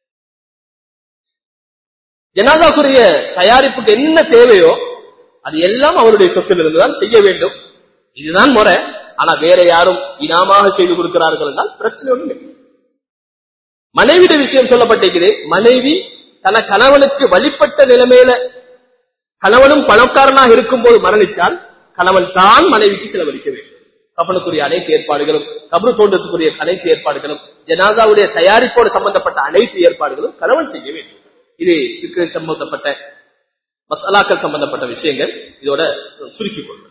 ஜனாதாக்குரிய தயாரிப்புக்கு என்ன தேவையோ அது எல்லாம் அவருடைய சொத்திலிருந்து தான் செய்ய வேண்டும் இதுதான் முறை ஆனா வேற யாரும் இனாமாக செய்து கொடுக்கிறார்கள் என்றால் பிரச்சனை ஒண்ணும் இல்லை மனைவிட விஷயம் சொல்லப்பட்டிருக்குது மனைவி தன கணவனுக்கு வழிபட்ட நிலைமையில கணவனும் பணக்காரனாக இருக்கும்போது மரணித்தால் கணவன் தான் மனைவிக்கு செலவழிக்க வேண்டும் கப்பனுக்குரிய அனைத்து ஏற்பாடுகளும் கபரு தோன்றத்துக்குரிய அனைத்து ஏற்பாடுகளும் ஜனாதாவுடைய தயாரிப்போடு சம்பந்தப்பட்ட அனைத்து ஏற்பாடுகளும் கணவன் செய்ய வேண்டும் இது இதுக்கு சம்பந்தப்பட்ட மசாலாக்கள் சம்பந்தப்பட்ட விஷயங்கள் இதோட சுருக்கிக் கொள்ளும்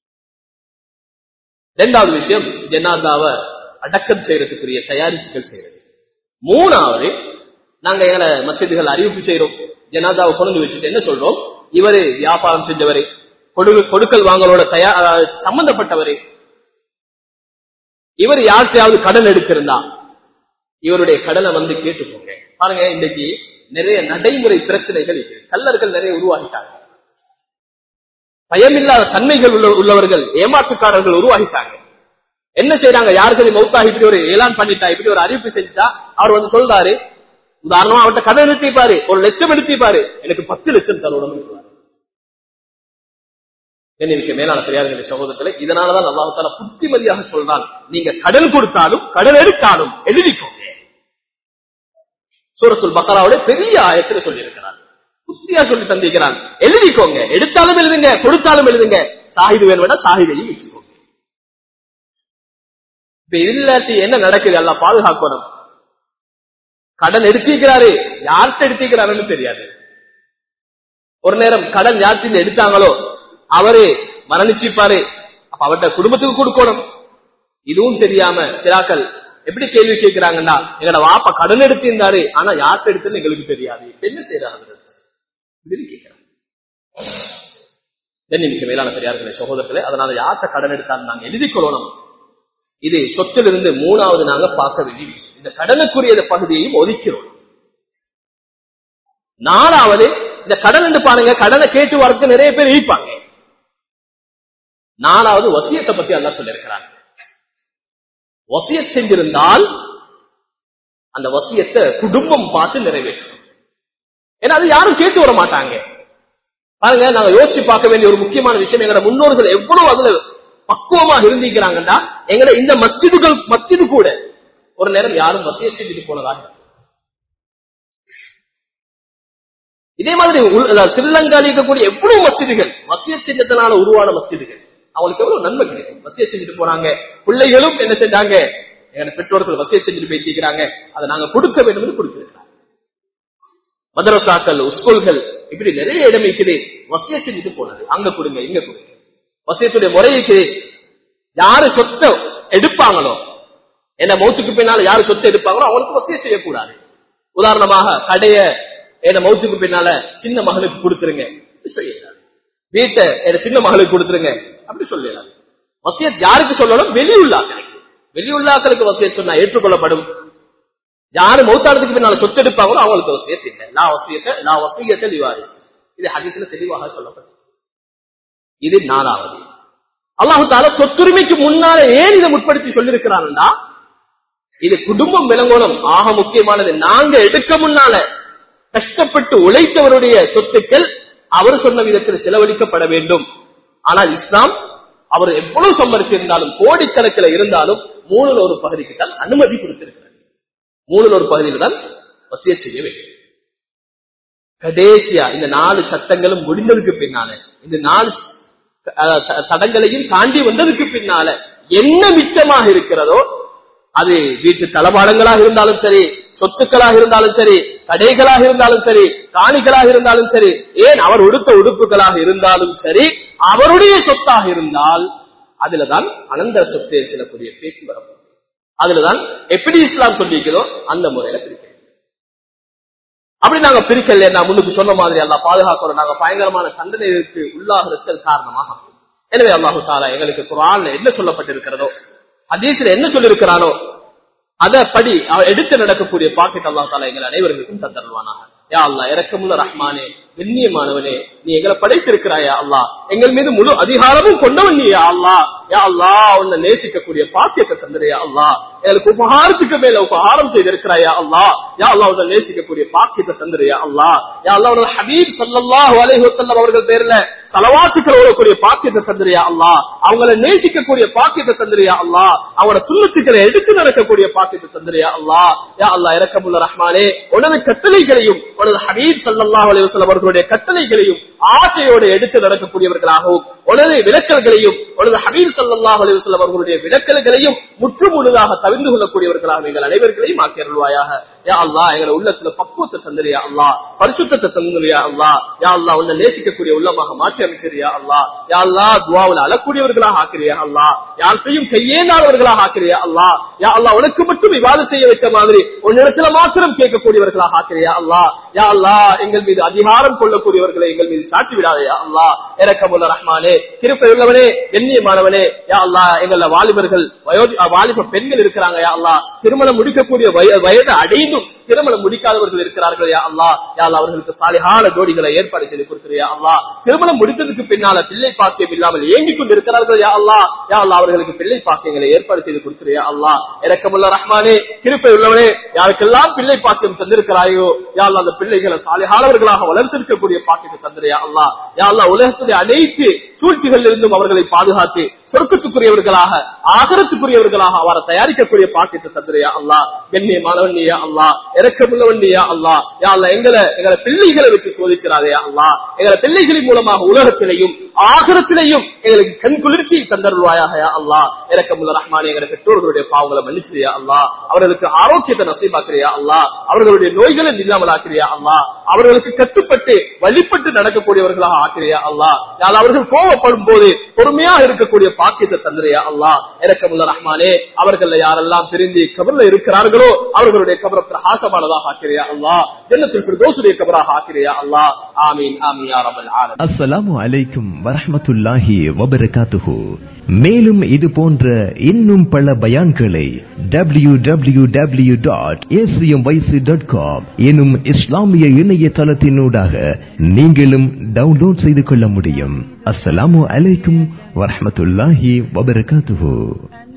இரண்டாவது விஷயம் ஜனாதாவை அடக்கம் செய்யறதுக்குரிய தயாரிப்புகள் செய்யறது மூணாவது நாங்க எங்களை மசிதிகள் அறிவிப்பு செய்யறோம் ஜனாதாவை கொண்டு வச்சுட்டு என்ன சொல்றோம் இவரு வியாபாரம் செஞ்சவரு கொடு- கொடுக்கல் வாங்கலோட தயார் சம்பந்தப்பட்டவரு இவர் யார்கிட்டயாவது கடன் எடுத்திருந்தா இவருடைய கடனை வந்து கேட்டுக்கோங்க பாருங்க இன்னைக்கு நிறைய நடைமுறை பிரச்சனைகள் இருக்கு கல்லர்கள் நிறைய உருவாகிட்டாங்க பயமில்லாத தன்மைகள் உள்ள உள்ளவர்கள் ஏமாற்றுக்காரர்கள் உருவாகிட்டாங்க என்ன செய்யறாங்க யாருக்கு மௌத்தா இப்படி ஒரு ஏலான் பண்ணிட்டா இப்படி ஒரு அறிவிப்பு செஞ்சுட்டா அவர் வந்து சொல்றாரு உதாரணமா அவர்கிட்ட கடன் எடுத்திப்பாரு ஒரு லட்சம் எடுத்திப்பாரு எனக்கு பத்து லட்சம் தருணம் எனக்கு மேலான பெரியார்கள் சகோதரர்களை இதனாலதான் அல்லாஹால புத்திமதியாக சொல்றான் நீங்க கடன் கொடுத்தாலும் கடன் எடுத்தாலும் எழுதிக்கோங்க சூரத்துல் பக்கராவோட பெரிய ஆயத்துல சொல்லி இருக்கிறார் புத்தியா சொல்லி தந்திருக்கிறான் எழுதிக்கோங்க எடுத்தாலும் எழுதுங்க கொடுத்தாலும் எழுதுங்க சாகிது வேணும்னா சாகிதையும் வச்சுக்கோங்க இப்ப இல்லாட்டி என்ன நடக்குது எல்லாம் பாதுகாக்கணும் கடன் எடுத்திருக்கிறாரு யார்கிட்ட எடுத்திருக்கிறாருன்னு தெரியாது ஒரு நேரம் கடன் யார்கிட்ட எடுத்தாங்களோ அவரு மரணிச்சிருப்பாரு அப்ப அவர்கிட்ட குடும்பத்துக்கு கொடுக்கணும் இதுவும் தெரியாம சிராக்கள் எப்படி கேள்வி கேட்கிறாங்கன்னா எங்களோட வாப்பா கடன் எடுத்திருந்தாரு ஆனா யார்கிட்ட எடுத்துன்னு எங்களுக்கு தெரியாது இப்ப என்ன செய்யறாங்க இப்படி கேட்கிறாங்க தென்னிமிக்க மேலான பெரியார்களே சகோதரர்களே அதனால யார்கிட்ட கடன் எடுத்தாலும் நாங்க எழுதிக் கொள்ளணும் இது சொத்திலிருந்து மூணாவது நாங்க பார்க்க வேண்டிய விஷயம் இந்த கடனுக்குரிய பகுதியையும் ஒதுக்கிறோம் நாலாவது இந்த கடன் என்று பாருங்க கடனை கேட்டு வரக்கு நிறைய பேர் ஈப்பாங்க நாலாவது வசியத்தை பத்தி அல்லா சொல்லியிருக்கிறாங்க வசியத் செஞ்சிருந்தால் அந்த வசியத்தை குடும்பம் பார்த்து நிறைவேற்றணும் ஏன்னா அது யாரும் கேட்டு வர மாட்டாங்க பாருங்க நாங்க யோசிச்சு பார்க்க வேண்டிய ஒரு முக்கியமான விஷயம் எங்களோட முன்னோர்கள் எவ்வளவு அதுல பக்குவமா இருந்திருக்கிறாங்கன்னா எங்கட இந்த மஸ்ஜிதுகள் மஸ்ஜிது கூட ஒரு நேரம் யாரும் வசிய செஞ்சுட்டு போனதாக இதே மாதிரி உள்- அதாவது ஸ்ரீலங்காவில் இருக்கக்கூடிய எவ்வளவு மஸ்ஜிதுகள் மத்திய சின்னத்தினால உருவான மஸ்ஜிதுகள் அவங்களுக்கு எவ்வளவு நன்மை கிடைக்கும் வசிய செஞ்சுட்டு போறாங்க பிள்ளைகளும் என்ன செஞ்சாங்க எங்க பெற்றோர்கள் வசிய செஞ்சுட்டு பேசிக்கிறாங்க அதை நாங்க கொடுக்க வேண்டும் என்று கொடுத்திருக்கிறாங்க மதரசாக்கள் ஸ்கூல்கள் இப்படி நிறைய இடம் இருக்குது வசிய செஞ்சுட்டு போனது அங்க கொடுங்க இங்க கொடுங்க வசியத்துடைய முறை இருக்குது யாரு சொத்தை எடுப்பாங்களோ என்ன மௌத்துக்கு பின்னால யாரு சொத்தை எடுப்பாங்களோ அவங்களுக்கு வசிய செய்யக்கூடாது உதாரணமாக கடைய என்ன மௌத்துக்கு பின்னால சின்ன மகளுக்கு கொடுத்துருங்க இப்படி செய்யக்கூடாது வீட்டை என் சின்ன மகளுக்கு கொடுத்துருங்க அப்படி சொல்லலாம் வசியத் யாருக்கு சொல்லணும் வெளியுள்ளாக்களுக்கு வெளியுள்ளாக்களுக்கு வசியத் சொன்னா ஏற்றுக்கொள்ளப்படும் யாரு மௌத்தானதுக்கு பின்னால சொத்து எடுப்பாங்களோ அவங்களுக்கு வசியத் இல்லை நான் வசியத்தை நான் வசியத்தை லிவாரி இது ஹதீஸ்ல தெளிவாக சொல்லப்படும் இது நாலாவது அல்லாஹு தால சொத்துரிமைக்கு முன்னால ஏன் இதை முற்படுத்தி சொல்லியிருக்கிறான்டா இது குடும்பம் விளங்கணும் ஆக முக்கியமானது நாங்க எடுக்க முன்னால கஷ்டப்பட்டு உழைத்தவருடைய சொத்துக்கள் அவர் சொன்ன விதத்தில் செலவழிக்கப்பட வேண்டும் ஆனால் இஸ்லாம் அவர் எவ்வளவு சம்பரிச்சிருந்தாலும் கோடிக்கணக்கில் இருந்தாலும் மூணுல ஒரு பகுதிக்கு தான் அனுமதி கொடுத்திருக்கிறார் மூணுல ஒரு பகுதியில் தான் வசிய செய்ய வேண்டும் கடைசியா இந்த நாலு சட்டங்களும் முடிந்ததுக்கு பின்னால இந்த நாலு அஹ், த- தடங்களையும் தாண்டி வந்ததுக்கு பின்னால என்ன மிச்சமாக இருக்கிறதோ அது வீட்டு தளபாடங்களாக இருந்தாலும் சரி சொத்துக்களாக இருந்தாலும் சரி கடைகளாக இருந்தாலும் சரி காணிகளாக இருந்தாலும் சரி ஏன் அவர் உடுத்த உடுப்புகளாக இருந்தாலும் சரி அவருடைய சொத்தாக இருந்தால் அதுலதான் அனந்த சொத்தை செல்லக்கூடிய பேச்சு வரப்போம் அதுலதான் எப்படி இஸ்லாம் சொல்லிக்கிறதோ அந்த முறையில பிரிக்க அப்படி நாங்க பிரிக்கல நான் முன்னுக்கு சொன்ன மாதிரி எல்லாம் பாதுகாக்கிறோம் நாங்க பயங்கரமான தண்டனைக்கு உள்ளாகிறதுக்கு காரணமாக அமையும். எனவே அல்லாஹு தாலா எங்களுக்கு குரான்ல என்ன சொல்லப்பட்டிருக்கிறதோ ஹதீஸ்ல என்ன சொல்லியிருக்கிறானோ அதை படி அவ எடுத்து நடக்கக்கூடிய பாக்கெட் அல்லாஹ் தாலா எங்கள் அனைவருக்கும் தந்தருவானாக யா அல்லா இறக்கமுள்ள ரஹ்மானே கண்ணியமானவனே நீ எங்களை படைத்திருக்கிறாயா அல்லாஹ் எங்கள் மீது முழு அதிகாரமும் கொண்டவன் நீ யா அல்லாஹ் யா அல்லாஹ் உன்னை நேசிக்கக்கூடிய பாக்கியத்தை தந்திரையா அல்லாஹ் எங்களுக்கு உபகாரத்துக்கு மேல உபகாரம் செய்திருக்கிறாயா அல்லாஹ் யா அல்லாஹ் உன்னை நேசிக்கக்கூடிய பாக்கியத்தை தந்திரையா அல்லாஹ் யா அல்லாஹ் உன்னோட ஹபீப் ஸல்லல்லாஹு அலைஹி வஸல்லம் அவர்கள் பேர்ல தலவாத்துக்கள் ஓடக்கூடிய பாக்கியத்தை தந்திரியா அல்லாஹ் அவங்கள நேசிக்கக்கூடிய பாக்கியத்தை தந்திரியா அல்லாஹ் அவங்களோட சுண்ணத்துக்களை எடுத்து நடக்கக்கூடிய பாக்கியத்தை தந்திரியா அல்லாஹ் யா அல்லாஹ் இரக்கமுள்ள ரஹ்மானே உனது கட்டளைகளையும் உனது ஹபீப் ஸல்லல்லாஹு அலைஹி வஸல்லம் அவர்களுடைய கட்டளைகளையும் ஆசையோடு எடுத்து நடக்கக்கூடியவர்களாகவும் உனது விளக்கல்களையும் உனது ஹபீப் ஸல்லல்லாஹு அலைஹி வஸல்லம் அவர்களுடைய விளக்கல்களையும் முற்று முழுதாக தவிர்ந்து கொள்ளக்கூடியவர்களாக எங்கள் அனைவர்களையும் ஆக்கியருள்வாயாக யா அல்லாஹ் எங்களை உள்ளத்துல பக்குவத்தை தந்திரியா அல்லாஹ் பரிசுத்தத்தை தந்திரியா அல்லாஹ் யா அல்லாஹ் உன்னை நேசிக்கக்கூடிய உள்ளமாக மாற்றி அமைக்கிறியா அல்லாஹ் யா அல்லாஹ் துவாவுல அழக்கூடியவர்களாக ஆக்கிறியா அல்லாஹ் யார்த்தையும் கையேந்தாதவர்களாக ஆக்கிறியா அல்லாஹ் யா அல்லாஹ் உனக்கு மட்டும் விவாதம் செய்ய வைத்த மாதிரி உன்னிடத்துல மாத்திரம் கேட்கக்கூடியவர்களாக ஆக்கிறியா அல்லாஹ் யா அல்லாஹ் எங்கள் மீது அதிகாரம் கொள்ளக்கூடியவர்களை எங்கள் மீது சாட்டி விடாதயா அல்லாஹ் இரக்கமுள்ள ரஹ்மானே கிருப்பை உள்ளவனே எண்ணியமானவனே யா அல்லாஹ் எங்கள வாலிபர்கள் வயோதி அஹ் வாலிப பெண்கள் இருக்கிறாங்க யா அல்லாஹ் திருமணம் முடிக்கக்கூடிய வய- வயது அடைந்தும் திருமணம் முடிக்காதவர்கள் இருக்கிறார்கள் யா அல்லாஹ் யா அல்லாஹ் அவர்களுக்கு சாலிகான ஜோடிகளை ஏற்பாடு செய்து கொடுக்கிறியா அல்லாஹ் திருமணம் முடித்ததுக்கு பின்னால பிள்ளை பாக்கியம் இல்லாமல் ஏங்கிக் கொண்டு இருக்கிறார்கள் யா அல்லாஹ் யா அல்லாஹ் அவர்களுக்கு பிள்ளை பாக்கியங்களை ஏற்பாடு செய்து கொடுக்கிறியா அல்லாஹ் இரக்கமுள்ள ரஹ்மானே கிருப்பை உள்ளவனே யாருக்கெல்லாம் பிள்ளை பாக்கியம் தந்திருக்கிறாயோ யா அல்லாஹ் அந்த பிள்ளைகளை சாலிகானவர்களாக வளர்த்திருக்கக்கூடிய பாக்கியத்தை தந்திரியா அல்லாஹ் யா அல்லாஹ் உலகத்துடைய அனைத்து சூழ்ச்சிகளில் இருந்தும் அவர்களை பாதுகாத்து சொர்க்கத்துக்குரியவர்களாக ஆகரத்துக்குரியவர்களாக அவரை தயாரிக்கக்கூடிய பாக்கியத்தை தந்திரியா அல்லாஹ் கண்ணியமானவன் நீயா அல்லாஹ் இறக்கமுள்ளவன் நீயா அல்லாஹ் யா அல்லாஹ் எங்களை எங்களை பிள்ளைகளை வச்சு சோதிக்கிறாரே அல்லாஹ் எங்களை பிள்ளைகளின் மூலமாக உலகத்திலையும் ஆகரத்திலையும் எங்களுக்கு கண் குளிர்ச்சி தந்தருவாயாக யா அல்லாஹ் இறக்கமுள்ள ரஹ்மானே எங்களை பெற்றோர்களுடைய பாவங்களை மன்னிச்சிரியா அல்லாஹ் அவர்களுக்கு ஆரோக்கியத்தை நசீபாக்கிறியா அல்லாஹ் அவர்களுடைய நோய்களை இல்லாமல் ஆக்கிறியா அல்லாஹ் அவர்களுக்கு கட்டுப்பட்டு வழிபட்டு நடக்கக்கூடியவர்களாக ஆக்கிறியா அல்லாஹ் யாழ் அவர்கள் கோவப்படும் போது பொறுமையா இருக்கக்கூடிய பாக்கியத்தை தந்திரியா அல்லாஹ் இறக்கமுள்ள ரஹ்மானே அவர்கள் யாரெல்லாம் பிரிந்து கபர்ல இருக்கிறார்களோ அவர்களுடைய கபர பிரகாசமானதாக ஆக்கிறியா அல்லாஹ் ஜன்னத்தில் பிரதோசுடைய கபராக ஆக்கிறியா அல்லாஹ் ஆமீன் ஆமீன் யா ரப்பல் ஆலமீன் அஸ்ஸலாமு அலைக்கும் வரஹ்மத்துல்லாஹி வபரகாத்துஹு மேலும் இது போன்ற இன்னும் பல பயான்களை W W W dot dot com எனும் இஸ்லாமிய இணையதளத்தினூடாக நீங்களும் டவுன்லோட் செய்து கொள்ள முடியும் அஸ்ஸலாமு அலைக்கும் வரஹ்மத்துல்லாஹி வபரகாத்துஹு